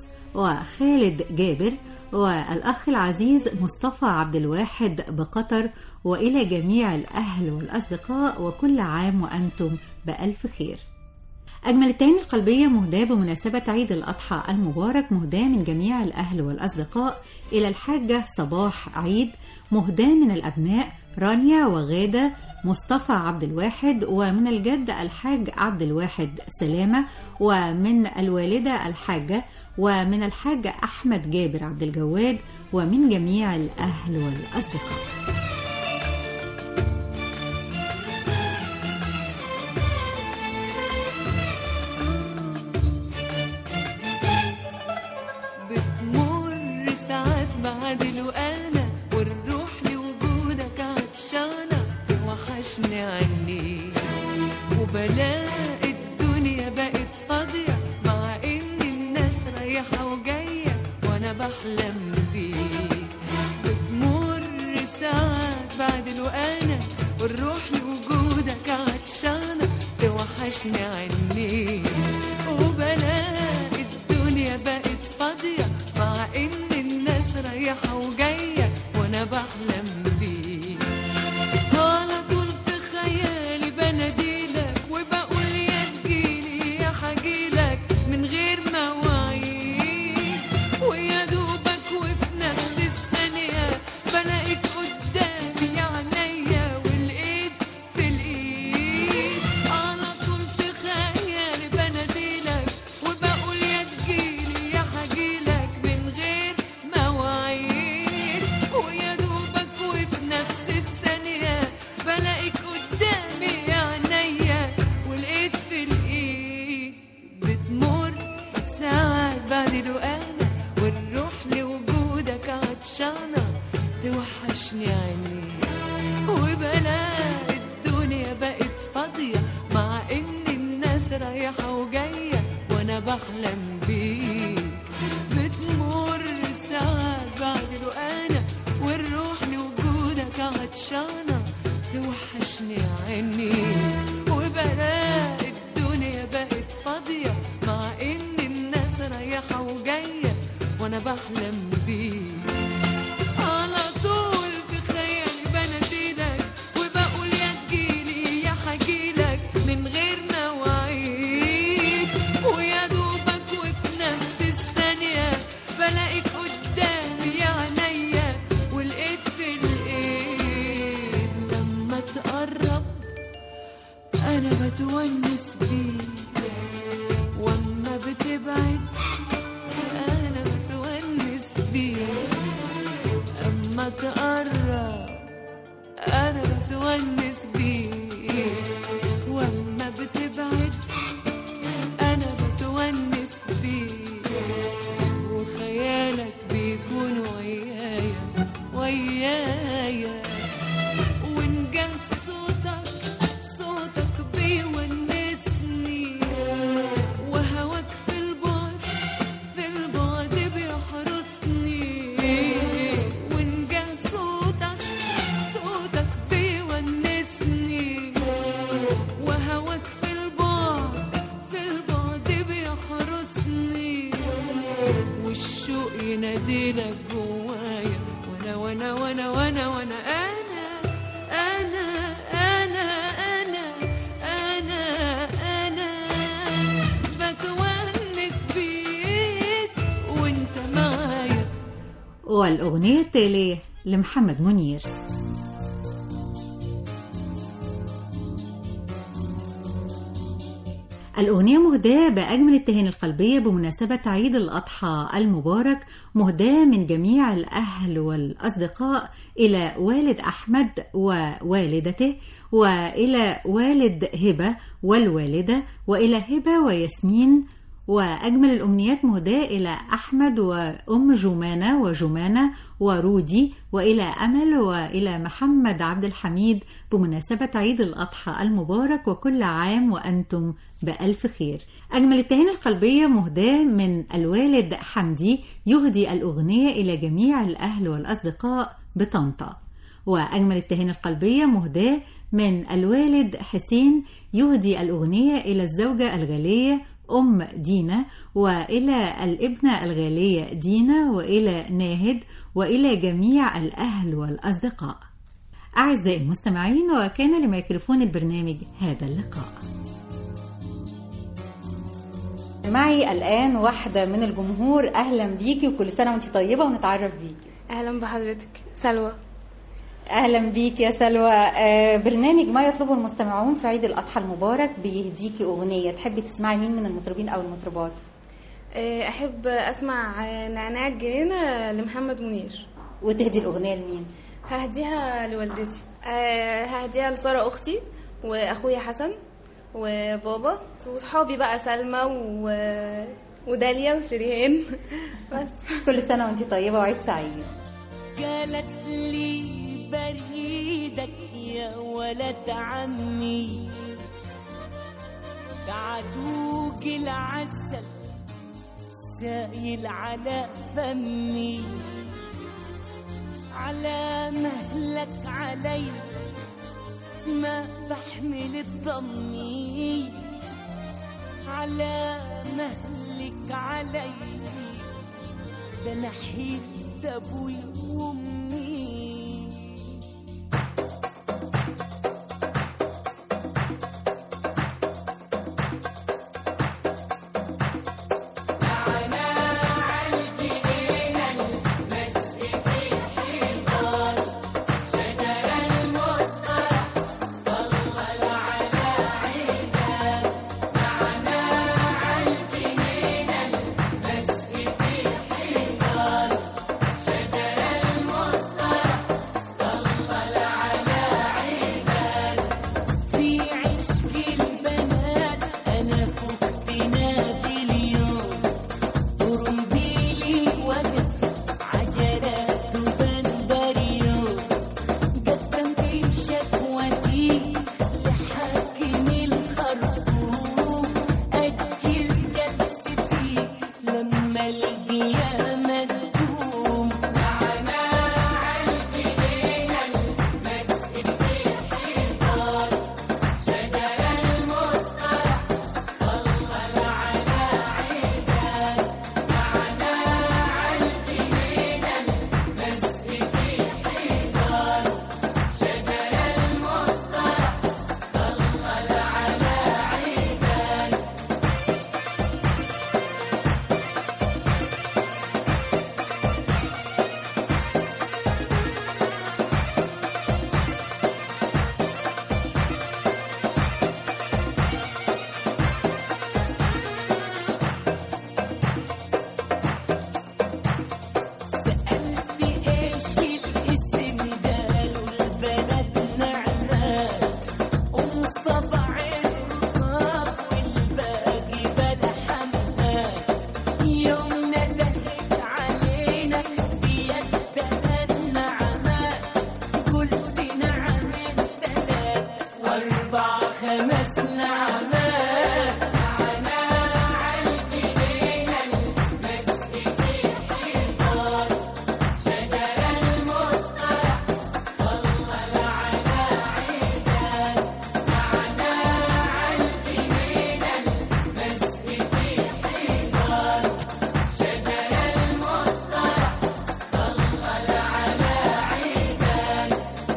وخالد جابر والأخ العزيز مصطفى عبد الواحد بقطر وإلى جميع الأهل والأصدقاء وكل عام وأنتم بألف خير أجمل التهاني القلبية مهداة بمناسبة عيد الأضحى المبارك مهداة من جميع الأهل والأصدقاء إلى الحاجة صباح عيد مهداة من الأبناء رانيا وغادة مصطفى عبد الواحد ومن الجد الحاج عبد الواحد سلامة ومن الوالدة الحاجة ومن الحاج أحمد جابر عبد الجواد ومن جميع الأهل والأصدقاء بتمر ساعات بعدل وانا والروح لوجودك عطشانة توحشني عني وبلاقي الدنيا بقت فاضية مع منين وبلاقي الدنيا بقت فاضية مع إن الناس رايحة وجاية وأنا بحلم بيك على طول في خيالي بناديلك وبقول يا تجيلي يا حجيلك من غير مواعيد ويا دوبك وفي نفس الثانية بلاقيك قدامي يا عينيا والايد في الايد على طول في خيالي بناديلك وبقول يا تجيلي يا حجيلك من غير مواعيد ويا دوبك وفي نفس الثانية بلاقيك قدامي يا عينيا والايد في الايد بتمر ساعات بعد انا والروح لوجودك عطشانة توحشني عينيك وبلاقي الدنيا بقت فاضية مع ان الناس رايحة وجاية وانا بحلم بيك بتمر ساعات بعد انا والروح لوجودك عطشانة توحشني عينيك وبلاقي الدنيا بقت فاضية مع ان الناس رايحة وجاية وانا بحلم بيك على طول في خيالي بناديلك وبقول يا تجيلي يا حجيلك من غير مواعيد ويا دوبك وفي نفس الثانية بلاقيك قدامي يا عينيا والايد في الايد لما تقرب انا بتونس بيك واما بتبعد انا بتونس بيك اما تقرب انا بتونس بيك واما بتبعد انا بتونس بيك وخيالك بيكون ويايا ويايا وإن جه صوتك صوتك بيونسني وهواك في البعد في البعد بيحرسني وإن جه صوتك صوتك بيونسني وهواك في البعد في البعد بيحرسني والشوق يناديلك جوايا وانا وانا وانا وانا وانا انا انا انا انا انا انا بتونس بيك وانت معايا والأغنية التالية لمحمد منير الأغنية مهداة بأجمل التهاني القلبية بمناسبة عيد الأضحى المبارك مهداة من جميع الأهل والأصدقاء إلى والد أحمد ووالدته وإلى والد هبة والوالدة وإلى هبة وياسمين وأجمل الأمنيات مهداة إلى أحمد وأم جمانة وجمانة ورودي وإلى أمل وإلى محمد عبد الحميد بمناسبة عيد الأضحى المبارك وكل عام وأنتم بألف خير أجمل التهاني القلبية مهداة من الوالد حمدي يهدي الأغنية إلى جميع الأهل والأصدقاء بطنطا وأجمل التهاني القلبية مهداة من الوالد حسين يهدي الأغنية إلى الزوجة الغالية أم دينا وإلى الابنة الغالية دينا وإلى ناهد وإلى جميع الأهل والأصدقاء أعزائي المستمعين وكان لميكروفون البرنامج هذا اللقاء معي الآن واحدة من الجمهور أهلا بيكي وكل سنة وانت طيبة ونتعرف بيكي اهلا بحضرتك سلوى أهلا بيك يا سلوى آه، برنامج ما يطلبه المستمعون في عيد الأضحى المبارك بيهديكي أغنية تحبي تسمعي مين من المطربين أو المطربات آه، احب اسمع آه، نعناع الجنينه لمحمد منير وتهدي الأغنية لمين ههديها لوالدتي آه، ههديها لساره اختي واخويا حسن وبابا وصحابي بقى سلمى و... وداليا وشريهان بس كل سنة وانت طيبة وعيد سعيد قالت لي بريدك يا ولد عمي بعدوك العسل سايل على فمي على مهلك علي ما بحمل الضمي على مهلك علي ده انا حيت ابوي وامي في عشق البنات انا فقت نادي اليوم قرنبيلي وقف عجلات بندريون قدمت شكوتي لحاكم الخرطوم اجل جلستي لما القيامه تقوم معنا عالجنين المسجد الحيطان شجر المصطلح طلل على عيدان معنا عالجنين المسجد الحيطان شجر المصطلح طلل على عيدان سألت إيش الاسم قالوا البنات نعمات أم صبع الرقاب والباقي بلا حمات يوم ندهت علينا بيدها النعمات قلت نعم التلات وأربع خمس نعمات معنا عالجنين المسجد الحيطان شجر المصطلح طلل على عيدان معنا عالجنين المسجد الحيطان شجر المصطلح طلل على عيدان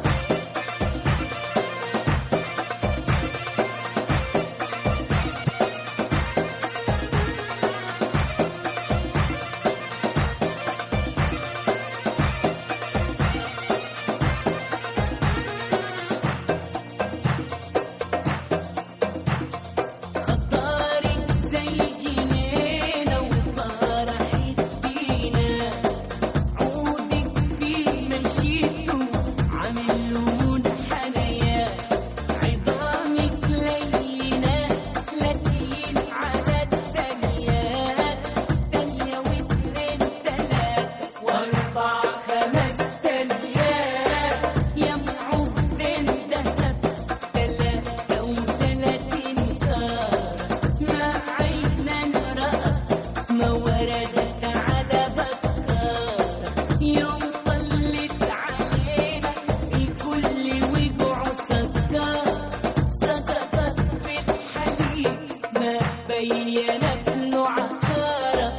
خطارك زي جنينة وطرحت بينا عودك في مشيته عامل له منحنيات عظامك لينة لكن على التانيات تانية واتنين تلات واربع خمس تانيات يا معودين دهب تلاتة وتلاتين كار ما عينا رأى ما وردت على بكار يوم طلت علينا الكل وجعه سكر صدقت بالحليب ما بينت له عكاره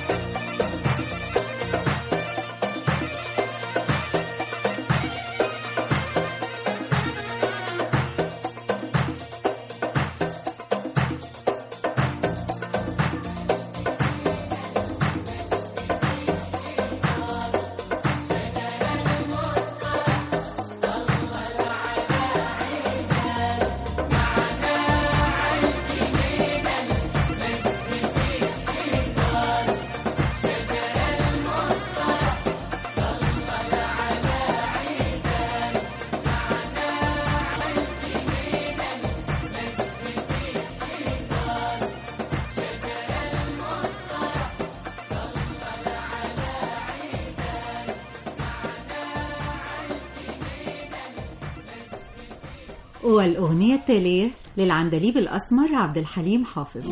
والأغنية التالية للعندليب الأسمر عبد الحليم حافظ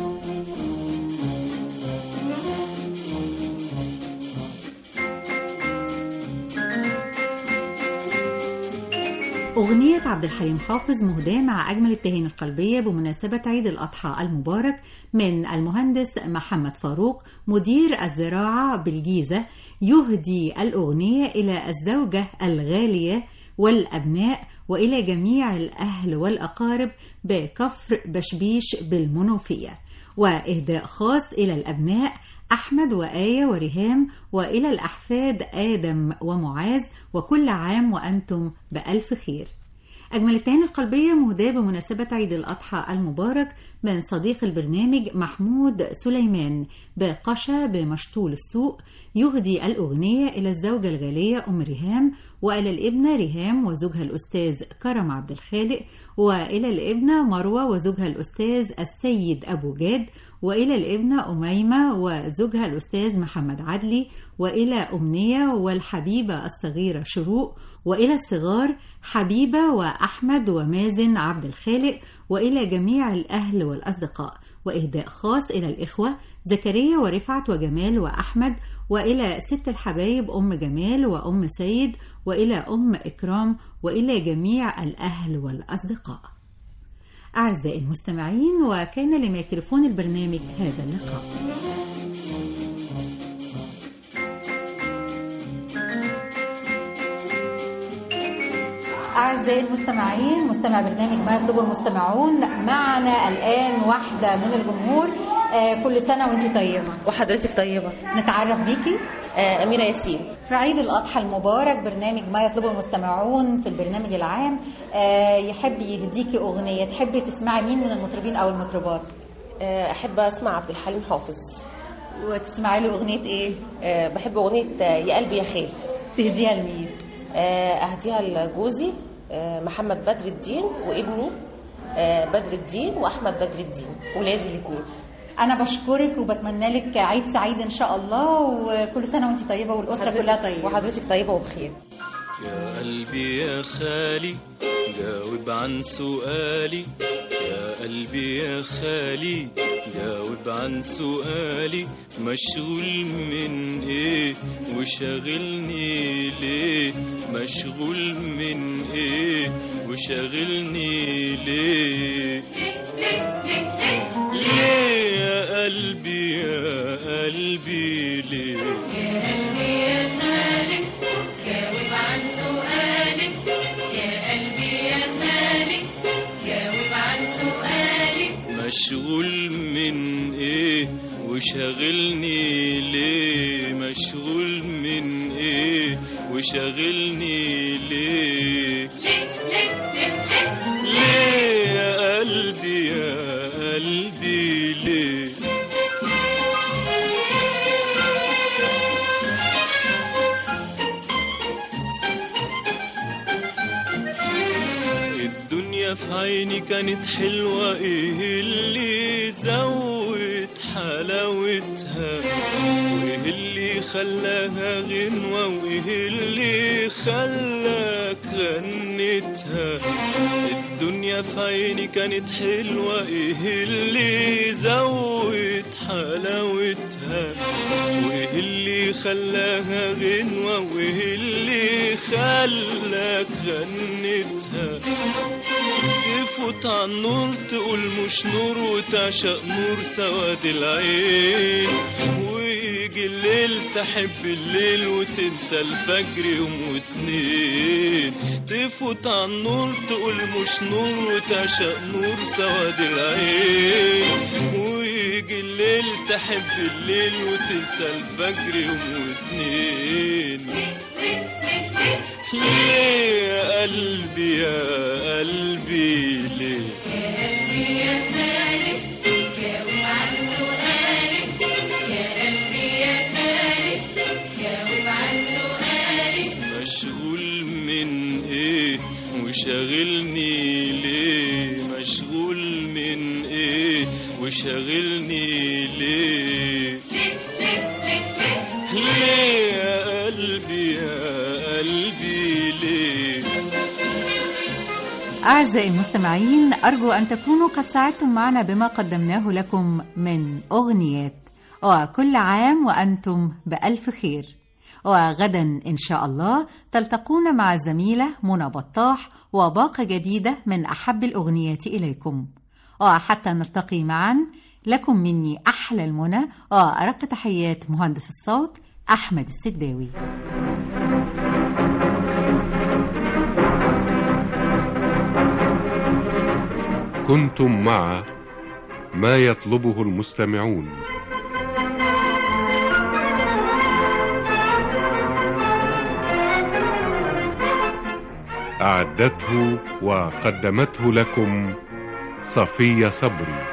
أغنية عبد الحليم حافظ مهداة مع أجمل التهاني القلبية بمناسبة عيد الأضحى المبارك من المهندس محمد فاروق مدير الزراعة بالجيزة يهدي الأغنية إلى الزوجة الغالية والأبناء وإلى جميع الأهل والأقارب بكفر بشبيش بالمنوفية وإهداء خاص إلى الأبناء أحمد وآية وريهام وإلى الأحفاد آدم ومعاذ وكل عام وأنتم بألف خير أجمل التهاني القلبية مهداة بمناسبة عيد الأضحى المبارك من صديق البرنامج محمود سليمان بقشة بمشطول السوق يهدي الأغنية إلى الزوجة الغالية أم ريهام وإلى الابنة ريهام وزوجها الأستاذ كرم عبد الخالق وإلى الابنة مروة وزوجها الأستاذ السيد أبو جاد وإلى الابنة أميمة وزوجها الأستاذ محمد عدلي وإلى أمنية والحبيبة الصغيرة شروق وإلى الصغار حبيبة وأحمد ومازن عبد الخالق وإلى جميع الأهل والأصدقاء وإهداء خاص إلى الإخوة زكريا ورفعت وجمال وأحمد وإلى ست الحبايب أم جمال وأم سيد وإلى أم إكرام وإلى جميع الأهل والأصدقاء أعزائي المستمعين وكان لميكروفون البرنامج هذا اللقاء أعزائي المستمعين مستمع برنامج ما يطلبه المستمعون معنا الآن واحدة من الجمهور آه كل سنة وانت طيبة وحضرتك طيبة نتعرف بيكي آه أميرة ياسين في عيد الأضحى المبارك برنامج ما يطلبه المستمعون في البرنامج العام آه يحب يهديكي أغنية تحبي تسمعي مين من المطربين أو المطربات آه أحب أسمع عبد الحليم حافظ وتسمعي له أغنية إيه؟ آه بحب أغنية آه، يا قلبي يا خير تهديها لمين؟ آه أهديها لجوزي آه محمد بدر الدين وابني آه بدر الدين وأحمد بدر الدين ولادي الاثنين أنا بشكرك وبتمنى لك عيد سعيد إن شاء الله وكل سنة وانت طيبة والأسرة كلها طيبة وحضرتك طيبة وبخير يا قلبي يا خالي جاوب عن سؤالي يا قلبي يا خالي جاوب عن سؤالي مشغول من ايه وشاغلني ليه مشغول من ايه وشاغلني ليه ليه يا قلبي يا قلبي ليه يا قلبي يا خالق جاوب عن سؤالك يا قلبي يا خالق جاوب عن سؤالك مشغول من ايه وشاغلني ليه مشغول من ايه وشاغلني ليه ليه ليه ليه ليه ليه يا قلبي يا قلبي ليه الدنيا في عيني كانت حلوة ايه اللي زود حلاوتها وايه اللي خلاها غنوة وايه اللي خلاك غنتها الدنيا في عيني كانت حلوة ايه اللي زود حلاوتها وايه اللي خلاها غنوة وايه اللي خلاك غنتها تفوت على النور تقول مش نور وتعشق نور سواد العين ويجي الليل تحب الليل وتنسى الفجر يوم واتنين تفوت على النور تقول مش نور وتعشق نور سواد العين ويجي الليل تحب الليل وتنسى الفجر يوم واتنين ليه يا قلبي يا قلبي ليه يا قلبي يا خالق جاوب عن سؤالك يا قلبي يا خالق جاوب عن سؤالك مشغول من ايه وشاغلني ليه مشغول من ايه وشاغلني ليه ليه ليه ليه ليه ليه يا قلبي يا قلبي ليه أعزائي المستمعين أرجو أن تكونوا قد ساعدتم معنا بما قدمناه لكم من أغنيات وكل عام وأنتم بألف خير وغدا إن شاء الله تلتقون مع الزميلة منى بطاح وباقة جديدة من أحب الأغنيات إليكم وحتى نلتقي معا لكم مني أحلى المنى وأرق تحيات مهندس الصوت أحمد السداوي كنتم مع ما يطلبه المستمعون أعدته وقدمته لكم صفية صبري